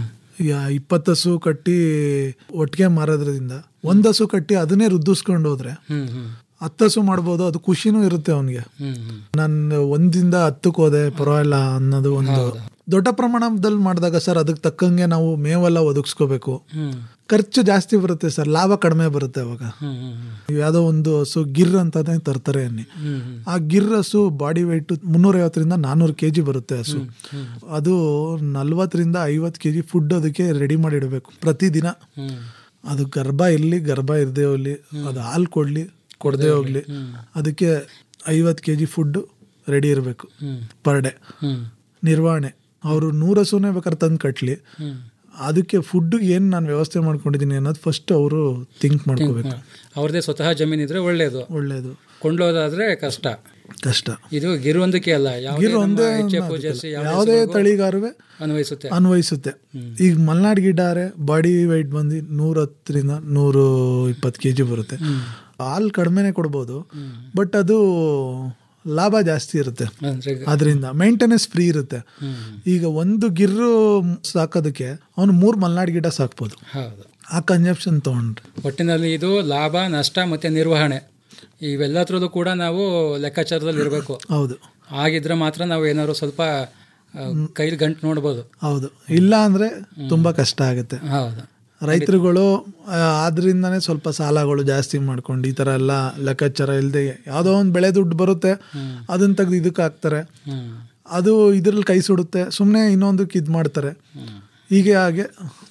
ಈಗ ಇಪ್ಪತ್ತು ಹಸು ಕಟ್ಟಿ ಒಟ್ಟಿಗೆ ಮಾರೋದ್ರಿಂದ ಒಂದು ಹಸು ಕಟ್ಟಿ ಅದನ್ನೇ ರುದ್ದಿಸ್ಕೊಂಡು ಹೋದ್ರೆ ಹ್ಮ್ ಹ್ಮ್ ಹತ್ತು ಹಸು ಮಾಡ್ಬೋದು ಅದು ಖುಷಿನೂ ಇರುತ್ತೆ ಅವನಿಗೆ ಹ್ಮ್ ಹ್ಮ್ ನಾನು ಒಂದಿಂದ ಹತ್ತಕ್ಕೆ ಹೋದೆ ಪರವಾಗಿಲ್ಲ ಅನ್ನೋದು ಒಂದು ದೊಡ್ಡ ಪ್ರಮಾಣದಲ್ಲಿ ಮಾಡಿದಾಗ ಸರ್ ಅದಕ್ಕೆ ತಕ್ಕಂಗೆ ನಾವು ಮೇವೆಲ್ಲ ಒದಗಿಸ್ಕೋಬೇಕು ಹ್ಮ್ ಖರ್ಚು ಜಾಸ್ತಿ ಬರುತ್ತೆ ಸರ್ ಲಾಭ ಕಡಿಮೆ ಬರುತ್ತೆ ಅವಾಗ ಹ್ಮ್ ಹ್ಮ್ ಯಾವುದೋ ಒಂದು ಹಸು ಗಿರ್ ಅಂತಾನೆ ತರ್ತಾರೆ ಅನ್ನಿ ಹ್ಮ್ ಹ್ಮ್ ಆ ಗಿರ್ ಹಸು ಬಾಡಿ ವೆಯ್ಟ್ ಮುನ್ನೂರೈವತ್ತರಿಂದ ನಾನ್ನೂರು ಕೆ ಜಿ ಬರುತ್ತೆ ಹಸು ಅದು ನಲ್ವತ್ತರಿಂದ ಐವತ್ತು ಕೆ ಜಿ ಫುಡ್ ಅದಕ್ಕೆ ರೆಡಿ ಮಾಡಿ ಇಡಬೇಕು ಪ್ರತಿದಿನ ಹ್ಮ್ ಅದು ಗರ್ಭ ಇರಲಿ ಗರ್ಭ ಇರದೇ ಹೋಗ್ಲಿ ಅದು ಹಾಲು ಕೊಡಲಿ ಕೊಡದೆ ಹೋಗ್ಲಿ ಅದಕ್ಕೆ ಐವತ್ತು ಕೆ ಜಿ ಫುಡ್ ರೆಡಿ ಇರಬೇಕು ಹ್ಮ್ ಪರ್ ಡೇ ಹ್ಮ್ ನಿರ್ವಹಣೆ ಅವರು ನೂರು ಹಸುನೇ ಬೇಕಾದ್ರೆ ತಂದು ಕಟ್ಲಿ ಹ್ಮ್ ಅದಕ್ಕೆ ಫುಡ್ ಏನು ನಾನು ವ್ಯವಸ್ಥೆ ಮಾಡ್ಕೊಂಡಿದ್ದೀನಿ ಅನ್ನೋದು ಫಸ್ಟ್ ಅವರು ಥಿಂಕ್ ಮಾಡ್ಕೋಬೇಕು ಅವ್ರದೇ ಸ್ವತಃ ಜಮೀನಿದ್ರೆ ಒಳ್ಳೇದು ಒಳ್ಳೇದು ಕೊಂಡ್ಲೋದಾದ್ರೆ ಕಷ್ಟ ಕಷ್ಟ ಇದು ಗಿರುವಂದಕ್ಕೆ ಅಲ್ಲ ಯಾವುದೇ ಗಿರ್ ನಮ್ಮ ಒಂದೇ HF, ಜರ್ಸಿ ಯಾವುದೇ ಯಾವುದೇ ಹಸುಗಳಿಗೂ ತಳಿಗಾರುವೆ ಅನ್ವಯಿಸುತ್ತೆ ಅನ್ವಯಿಸುತ್ತೆ ಈಗ ಮಲ್ನಾಡ್ ಗಿಡ್ಡಾರೆ ಬಾಡಿ ವೆಯ್ಟ್ ಬಂದು ನೂರ ಹತ್ತರಿಂದ ನೂರು ಇಪ್ಪತ್ತು ಕೆ ಜಿ ಬರುತ್ತೆ ಹಾಲು ಕಡಿಮೆನೆ ಕೊಡ್ಬೋದು ಬಟ್ ಅದು ಲಾಭ ಜಾಸ್ತಿ ಇರುತ್ತೆ ಅಂದ್ರೆ ಅದರಿಂದ ಮೇಂಟೆನೆನ್ಸ್ ಫ್ರೀ ಇರುತ್ತೆ ಈಗ ಒಂದು ಗಿರ್ರು ಸಾಕೋದಕ್ಕೆ ಅವನು ಮೂರು ಮಲ್ನಾಡ್ ಗಿಡ ಸಾಕ್ಬೋದು ಹೌದು ಆ ಕನ್ಸೆಪ್ಷನ್ ತಗೊಂಡ್ರೆ ಒಟ್ಟಿನಲ್ಲಿ ಇದು ಲಾಭ ನಷ್ಟ ಮತ್ತೆ ನಿರ್ವಹಣೆ ಇವೆಲ್ಲತ್ರಲ್ಲೂ ಕೂಡ ನಾವು ಲೆಕ್ಕಾಚಾರದಲ್ಲಿ ಇರಬೇಕು ಹೌದು ಆಗಿದ್ರೆ ಮಾತ್ರ ನಾವು ಏನಾದ್ರು ಸ್ವಲ್ಪ ಆ, ಕೈಲಿ ಗಂಟು ನೋಡ್ಬೋದು ಹೌದು ಇಲ್ಲ ಅಂದ್ರೆ ತುಂಬಾ ಕಷ್ಟ ಆಗುತ್ತೆ ಹೌದು ರೈತರುಗಳು ಆ, ಆದ್ರಿಂದಾನೇ ಸ್ವಲ್ಪ ಸಾಲಗಳು ಜಾಸ್ತಿ ಮಾಡ್ಕೊಂಡು ಈ ತರ ಎಲ್ಲ ಲೆಕ್ಕಾಚಾರ ಇಲ್ಲದೆ ಯಾವುದೋ ಒಂದು ಬೆಳೆ ದುಡ್ಡು ಬರುತ್ತೆ ಅದನ್ನ ತೆಗೆದು ಇದಕ್ಕೆ ಹಾಕ್ತಾರೆ ಹ್ಮ್ ಅದು ಇದ್ರಲ್ಲಿ ಕೈ ಸುಡುತ್ತೆ ಸುಮ್ಮನೆ ಇನ್ನೊಂದಕ್ಕೆ ಇದು ಮಾಡ್ತಾರೆ ಹೀಗೆ ಹಾಗೆ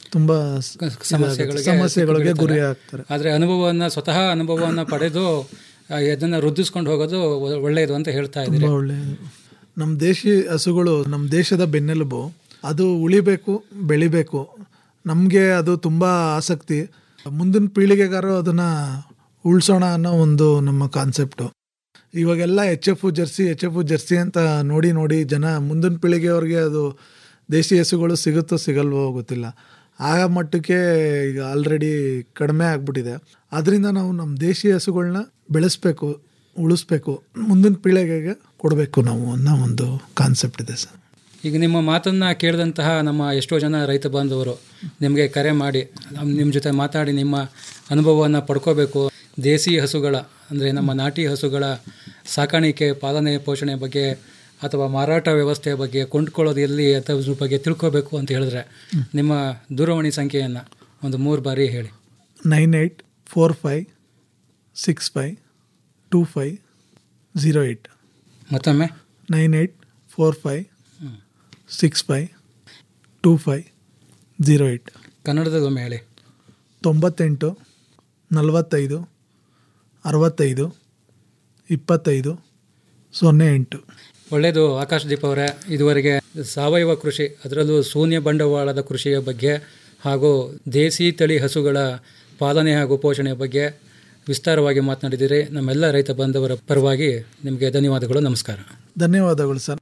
ತುಂಬಾ ಸಮಸ್ಯೆಗಳಿಗೆ ಸಮಸ್ಯೆಗಳಿಗೆ ಗುರಿ ಆಗ್ತಾರೆ ಆದರೆ ಅನುಭವವನ್ನು ಸ್ವತಃ ಅನುಭವವನ್ನು ಪಡೆದು ಆ, ಅದನ್ನ ವೃದ್ಧಿಸ್ಕೊಂಡು ಹೋಗೋದು ಒ- ಒಳ್ಳೆಯದು ಅಂತ ಹೇಳ್ತಾ ಇದ್ದೀರಿ ತುಂಬಾ ಒಳ್ಳೆಯದು ನಮ್ಮ ದೇಶಿ ಹಸುಗಳು ನಮ್ಮ ದೇಶದ ಬೆನ್ನೆಲುಬು ಅದು ಉಳಿಬೇಕು ಬೆಳಿಬೇಕು ನಮಗೆ ಅದು ತುಂಬ ಆಸಕ್ತಿ ಮುಂದಿನ ಪೀಳಿಗೆಗಾರು ಅದನ್ನು ಉಳಿಸೋಣ ಅನ್ನೋ ಒಂದು ನಮ್ಮ ಕಾನ್ಸೆಪ್ಟು ಇವಾಗೆಲ್ಲ H F Jersey H F Jersey ಅಂತ ನೋಡಿ ನೋಡಿ ಜನ ಮುಂದಿನ ಪೀಳಿಗೆಯವ್ರಿಗೆ ಅದು ದೇಶಿ ಹಸುಗಳು ಸಿಗುತ್ತೋ ಸಿಗಲ್ವೋ ಗೊತ್ತಿಲ್ಲ ಆ ಮಟ್ಟಕ್ಕೆ ಈಗ ಆಲ್ರೆಡಿ ಕಡಿಮೆ ಆಗ್ಬಿಟ್ಟಿದೆ ಅದರಿಂದ ನಾವು ನಮ್ಮ ದೇಶಿ ಹಸುಗಳನ್ನ ಬೆಳೆಸ್ಬೇಕು ಉಳಿಸ್ಬೇಕು ಮುಂದಿನ ಪೀಳಿಗೆಗೆ ಕೊಡಬೇಕು ನಾವು ಅನ್ನೋ ಒಂದು ಕಾನ್ಸೆಪ್ಟ್ ಇದೆ ಸರ್ ಈಗ ನಿಮ್ಮ ಮಾತನ್ನು ಕೇಳಿದಂತಹ ನಮ್ಮ ಎಷ್ಟೋ ಜನ ರೈತ ಬಾಂಧವರು ನಿಮಗೆ ಕರೆ ಮಾಡಿ ನಮ್- ನಿಮ್ಮ ಜೊತೆ ಮಾತಾಡಿ ನಿಮ್ಮ ಅನುಭವವನ್ನು ಪಡ್ಕೋಬೇಕು ದೇಸಿ ಹಸುಗಳ ಅಂದರೆ ನಮ್ಮ ನಾಟಿ ಹಸುಗಳ ಸಾಕಾಣಿಕೆ ಪಾಲನೆ ಪೋಷಣೆ ಬಗ್ಗೆ ಅಥವಾ ಮಾರಾಟ ವ್ಯವಸ್ಥೆಯ ಬಗ್ಗೆ ಕೊಂಡ್ಕೊಳ್ಳೋದು ಎಲ್ಲಿ ಅಥವಾ ಅದ್ರ ಬಗ್ಗೆ ತಿಳ್ಕೋಬೇಕು ಅಂತ ಹೇಳಿದ್ರೆ ನಿಮ್ಮ ದೂರವಾಣಿ ಸಂಖ್ಯೆಯನ್ನು ಒಂದು ಮೂರು ಬಾರಿ ಹೇಳಿ nine eight four five six five two five zero eight ಮತ್ತೊಮ್ಮೆ nine eight four five six five two five zero eight ಕನ್ನಡದಲ್ಲೊಮ್ಮೆ ಹೇಳಿ ತೊಂಬತ್ತೆಂಟು ನಲವತ್ತೈದು ಅರವತ್ತೈದು ಇಪ್ಪತ್ತೈದು ಸೊನ್ನೆ ಎಂಟು ಒಳ್ಳೆಯದು ಆಕಾಶ್ ದೀಪ್ ಅವರೇ ಇದುವರೆಗೆ ಸಾವಯವ ಕೃಷಿ ಅದರಲ್ಲೂ ಶೂನ್ಯ ಬಂಡವಾಳದ ಕೃಷಿಯ ಬಗ್ಗೆ ಹಾಗೂ ದೇಸಿ ತಳಿ ಹಸುಗಳ ಪಾಲನೆ ಹಾಗೂ ಪೋಷಣೆಯ ಬಗ್ಗೆ ವಿಸ್ತಾರವಾಗಿ ಮಾತನಾಡಿದ್ದೀರಿ ನಮ್ಮೆಲ್ಲ ರೈತ ಬಾಂಧವರ ಪರವಾಗಿ ನಿಮಗೆ ಧನ್ಯವಾದಗಳು ನಮಸ್ಕಾರ ಧನ್ಯವಾದಗಳು ಸರ್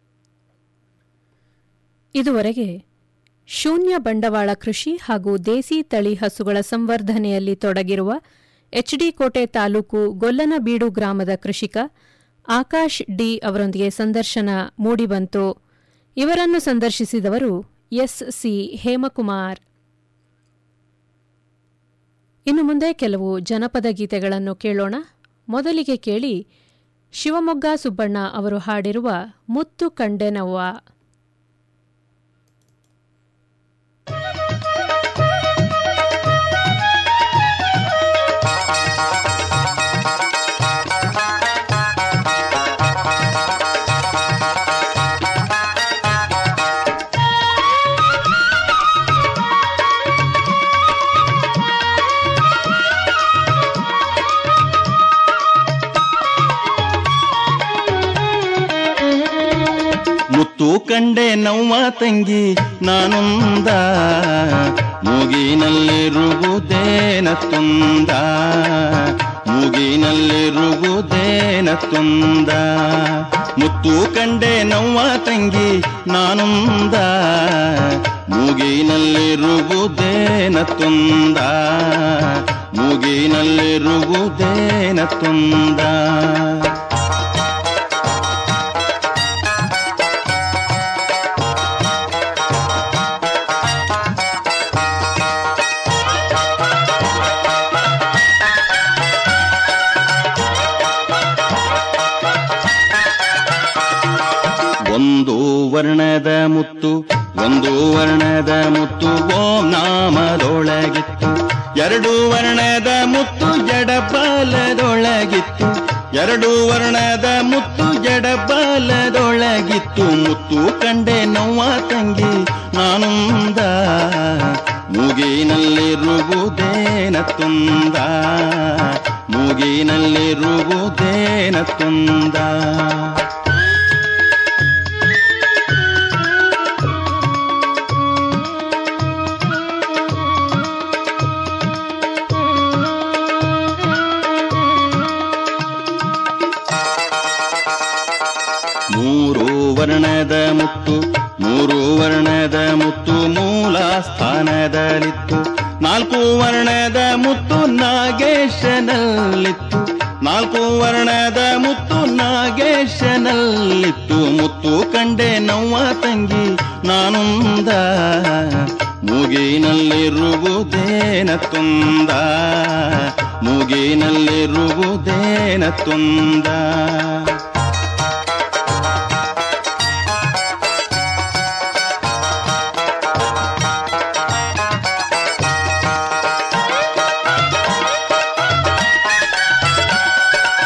ಇದುವರೆಗೆ ಶೂನ್ಯ ಬಂಡವಾಳ ಕೃಷಿ ಹಾಗೂ ದೇಸಿ ತಳಿ ಹಸುಗಳ ಸಂವರ್ಧನೆಯಲ್ಲಿ ತೊಡಗಿರುವ ಎಚ್ಡಿ ಕೋಟೆ ತಾಲೂಕು ಗೊಲ್ಲನಬೀಡು ಗ್ರಾಮದ ಕೃಷಿಕ ಆಕಾಶ್ ಡಿ ಅವರೊಂದಿಗೆ ಸಂದರ್ಶನ ಮೂಡಿಬಂತು ಇವರನ್ನು ಸಂದರ್ಶಿಸಿದವರು ಎಸ್ ಸಿ ಹೇಮಕುಮಾರ್ ಇನ್ನು ಮುಂದೆ ಕೆಲವು ಜನಪದ ಗೀತೆಗಳನ್ನು ಕೇಳೋಣ ಮೊದಲಿಗೆ ಕೇಳಿ ಶಿವಮೊಗ್ಗ ಸುಬ್ಬಣ್ಣ ಅವರು ಹಾಡಿರುವ ಮುತ್ತು ಕಂಡೆನವ್ವ ಮುತ್ತು ಕಂಡೆ ನವ್ವ ತಂಗಿ ನಾನೊಂದ ಮೂಗಿನಲ್ಲಿರುವುದೇನ ತುಂದ ಮೂಗಿನಲ್ಲಿರುವುದೇನ ತುಂದ ಮುತ್ತು ಕಂಡೆ ನವ್ವ ತಂಗಿ ನಾನೊಂದ ಮೂಗಿನಲ್ಲಿರುವುದೇನ ತುಂದ ಮೂಗಿನಲ್ಲಿರುವುದೇನ ತುಂದ ಒಂದು ವರ್ಣದ ಮುತ್ತು ಒಂದು ವರ್ಣದ ಮುತ್ತು ಓಂ ನಾಮದೊಳಗಿತ್ತು ಎರಡು ವರ್ಣದ ಮುತ್ತು ಜಡಪಾಲದೊಳಗಿತ್ತು ಎರಡು ವರ್ಣದ ಮುತ್ತು ಜಡಪಾಲದೊಳಗಿತ್ತು ಮುತ್ತು ಕಂಡೆ ನೋವ ತಂಗಿ ನಾನುಂದ ಮೂಗಿನಲ್ಲಿರುವುದೇನ ತುಂದ ಮೂಗಿನಲ್ಲಿರುವುದೇನ ತುಂದ ಮೂರು ವರ್ಣದ ಮುತ್ತು ಮೂರು ವರ್ಣದ ಮುತ್ತು ಮೂಲ ಸ್ಥಾನದಲ್ಲಿತ್ತು ನಾಲ್ಕು ವರ್ಣದ ಮುತ್ತು ನಾಗೇಶನಲ್ಲಿತ್ತು ನಾಲ್ಕು ವರ್ಣದ ಮುತ್ತು ನಾಗೇಶನಲ್ಲಿತ್ತು ಮುತ್ತು ಕಂಡೆ ನವ್ವ ತಂಗಿ ನಾನುಂದ ಮೂಗಿನಲ್ಲಿರುವುದೇನ ತುಂದ ಮೂಗಿನಲ್ಲಿರುವುದೇನ ತುಂದ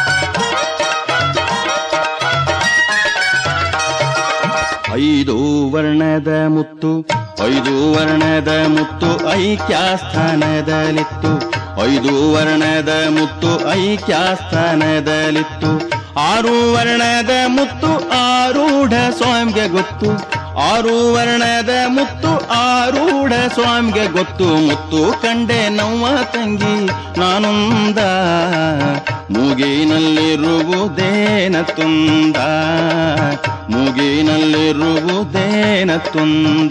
ಐದು ವರ್ಣದ ಮುತ್ತು ಐದು ವರ್ಣದ ಮುತ್ತು ಐಕ್ಯಾಸ್ಥಾನದಲ್ಲಿತ್ತು ಐದು ವರ್ಣದ ಮುತ್ತು ಐಕ್ಯಾಸ್ಥಾನದಲ್ಲಿತ್ತು ಆರು ವರ್ಣದ ಮುತ್ತು ಆರೂಢ ಸ್ವಾಮಿಗೆ ಗೊತ್ತು ಆರು ವರ್ಣದ ಮುತ್ತು ಆರೂಢ ಸ್ವಾಮಿಗೆ ಗೊತ್ತು ಮುತ್ತು ಕಂಡೆ ನವ್ವ ತಂಗಿ ನಾನೊಂದ ಮೂಗಿನಲ್ಲಿರುವುದೇನ ತುಂದ ಮೂಗಿನಲ್ಲಿರುವುದೇನ ತುಂದ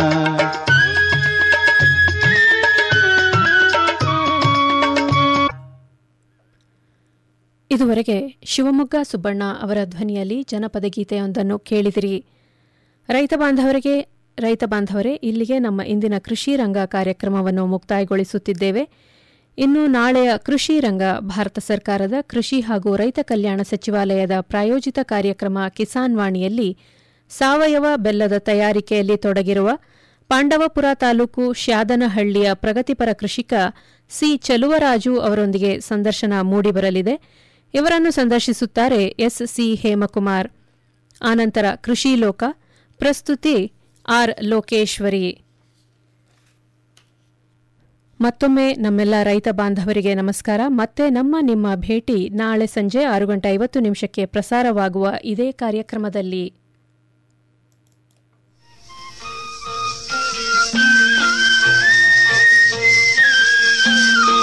ಇದುವರೆಗೆ ಶಿವಮೊಗ್ಗ ಸುಬ್ಬಣ್ಣ ಅವರ ಧ್ವನಿಯಲ್ಲಿ ಜನಪದ ಗೀತೆಯೊಂದನ್ನು ಕೇಳಿದಿರಿ ರೈತ ಬಾಂಧವರಿಗೆ ರೈತ ಬಾಂಧವರೇ ಇಲ್ಲಿಗೆ ನಮ್ಮ ಇಂದಿನ ಕೃಷಿ ರಂಗ ಕಾರ್ಯಕ್ರಮವನ್ನು ಮುಕ್ತಾಯಗೊಳಿಸುತ್ತಿದ್ದೇವೆ ಇನ್ನು ನಾಳೆಯ ಕೃಷಿ ರಂಗ ಭಾರತ ಸರ್ಕಾರದ ಕೃಷಿ ಹಾಗೂ ರೈತ ಕಲ್ಯಾಣ ಸಚಿವಾಲಯದ ಪ್ರಾಯೋಜಿತ ಕಾರ್ಯಕ್ರಮ ಕಿಸಾನ್ ವಾಣಿಯಲ್ಲಿ ಸಾವಯವ ಬೆಲ್ಲದ ತಯಾರಿಕೆಯಲ್ಲಿ ತೊಡಗಿರುವ ಪಾಂಡವಪುರ ತಾಲೂಕು ಶ್ಯಾದನಹಳ್ಳಿಯ ಪ್ರಗತಿಪರ ಕೃಷಿಕ ಸಿ ಚಲುವರಾಜು ಅವರೊಂದಿಗೆ ಸಂದರ್ಶನ ಮೂಡಿಬರಲಿದೆ ಇವರನ್ನು ಸಂದರ್ಶಿಸುತ್ತಾರೆ ಎಸ್ ಸಿ ಹೇಮಕುಮಾರ್ ಆನಂತರ ಕೃಷಿ ಲೋಕ ಪ್ರಸ್ತುತಿ ಆರ್ ಲೋಕೇಶ್ವರಿ ಮತ್ತೊಮ್ಮೆ ನಮ್ಮೆಲ್ಲ ರೈತ ಬಾಂಧವರಿಗೆ ನಮಸ್ಕಾರ ಮತ್ತೆ ನಮ್ಮ ನಿಮ್ಮ ಭೇಟಿ ನಾಳೆ ಸಂಜೆ ಆರು ಗಂಟೆ ಐವತ್ತು ನಿಮಿಷಕ್ಕೆ ಪ್ರಸಾರವಾಗುವ ಇದೇ ಕಾರ್ಯಕ್ರಮದಲ್ಲಿ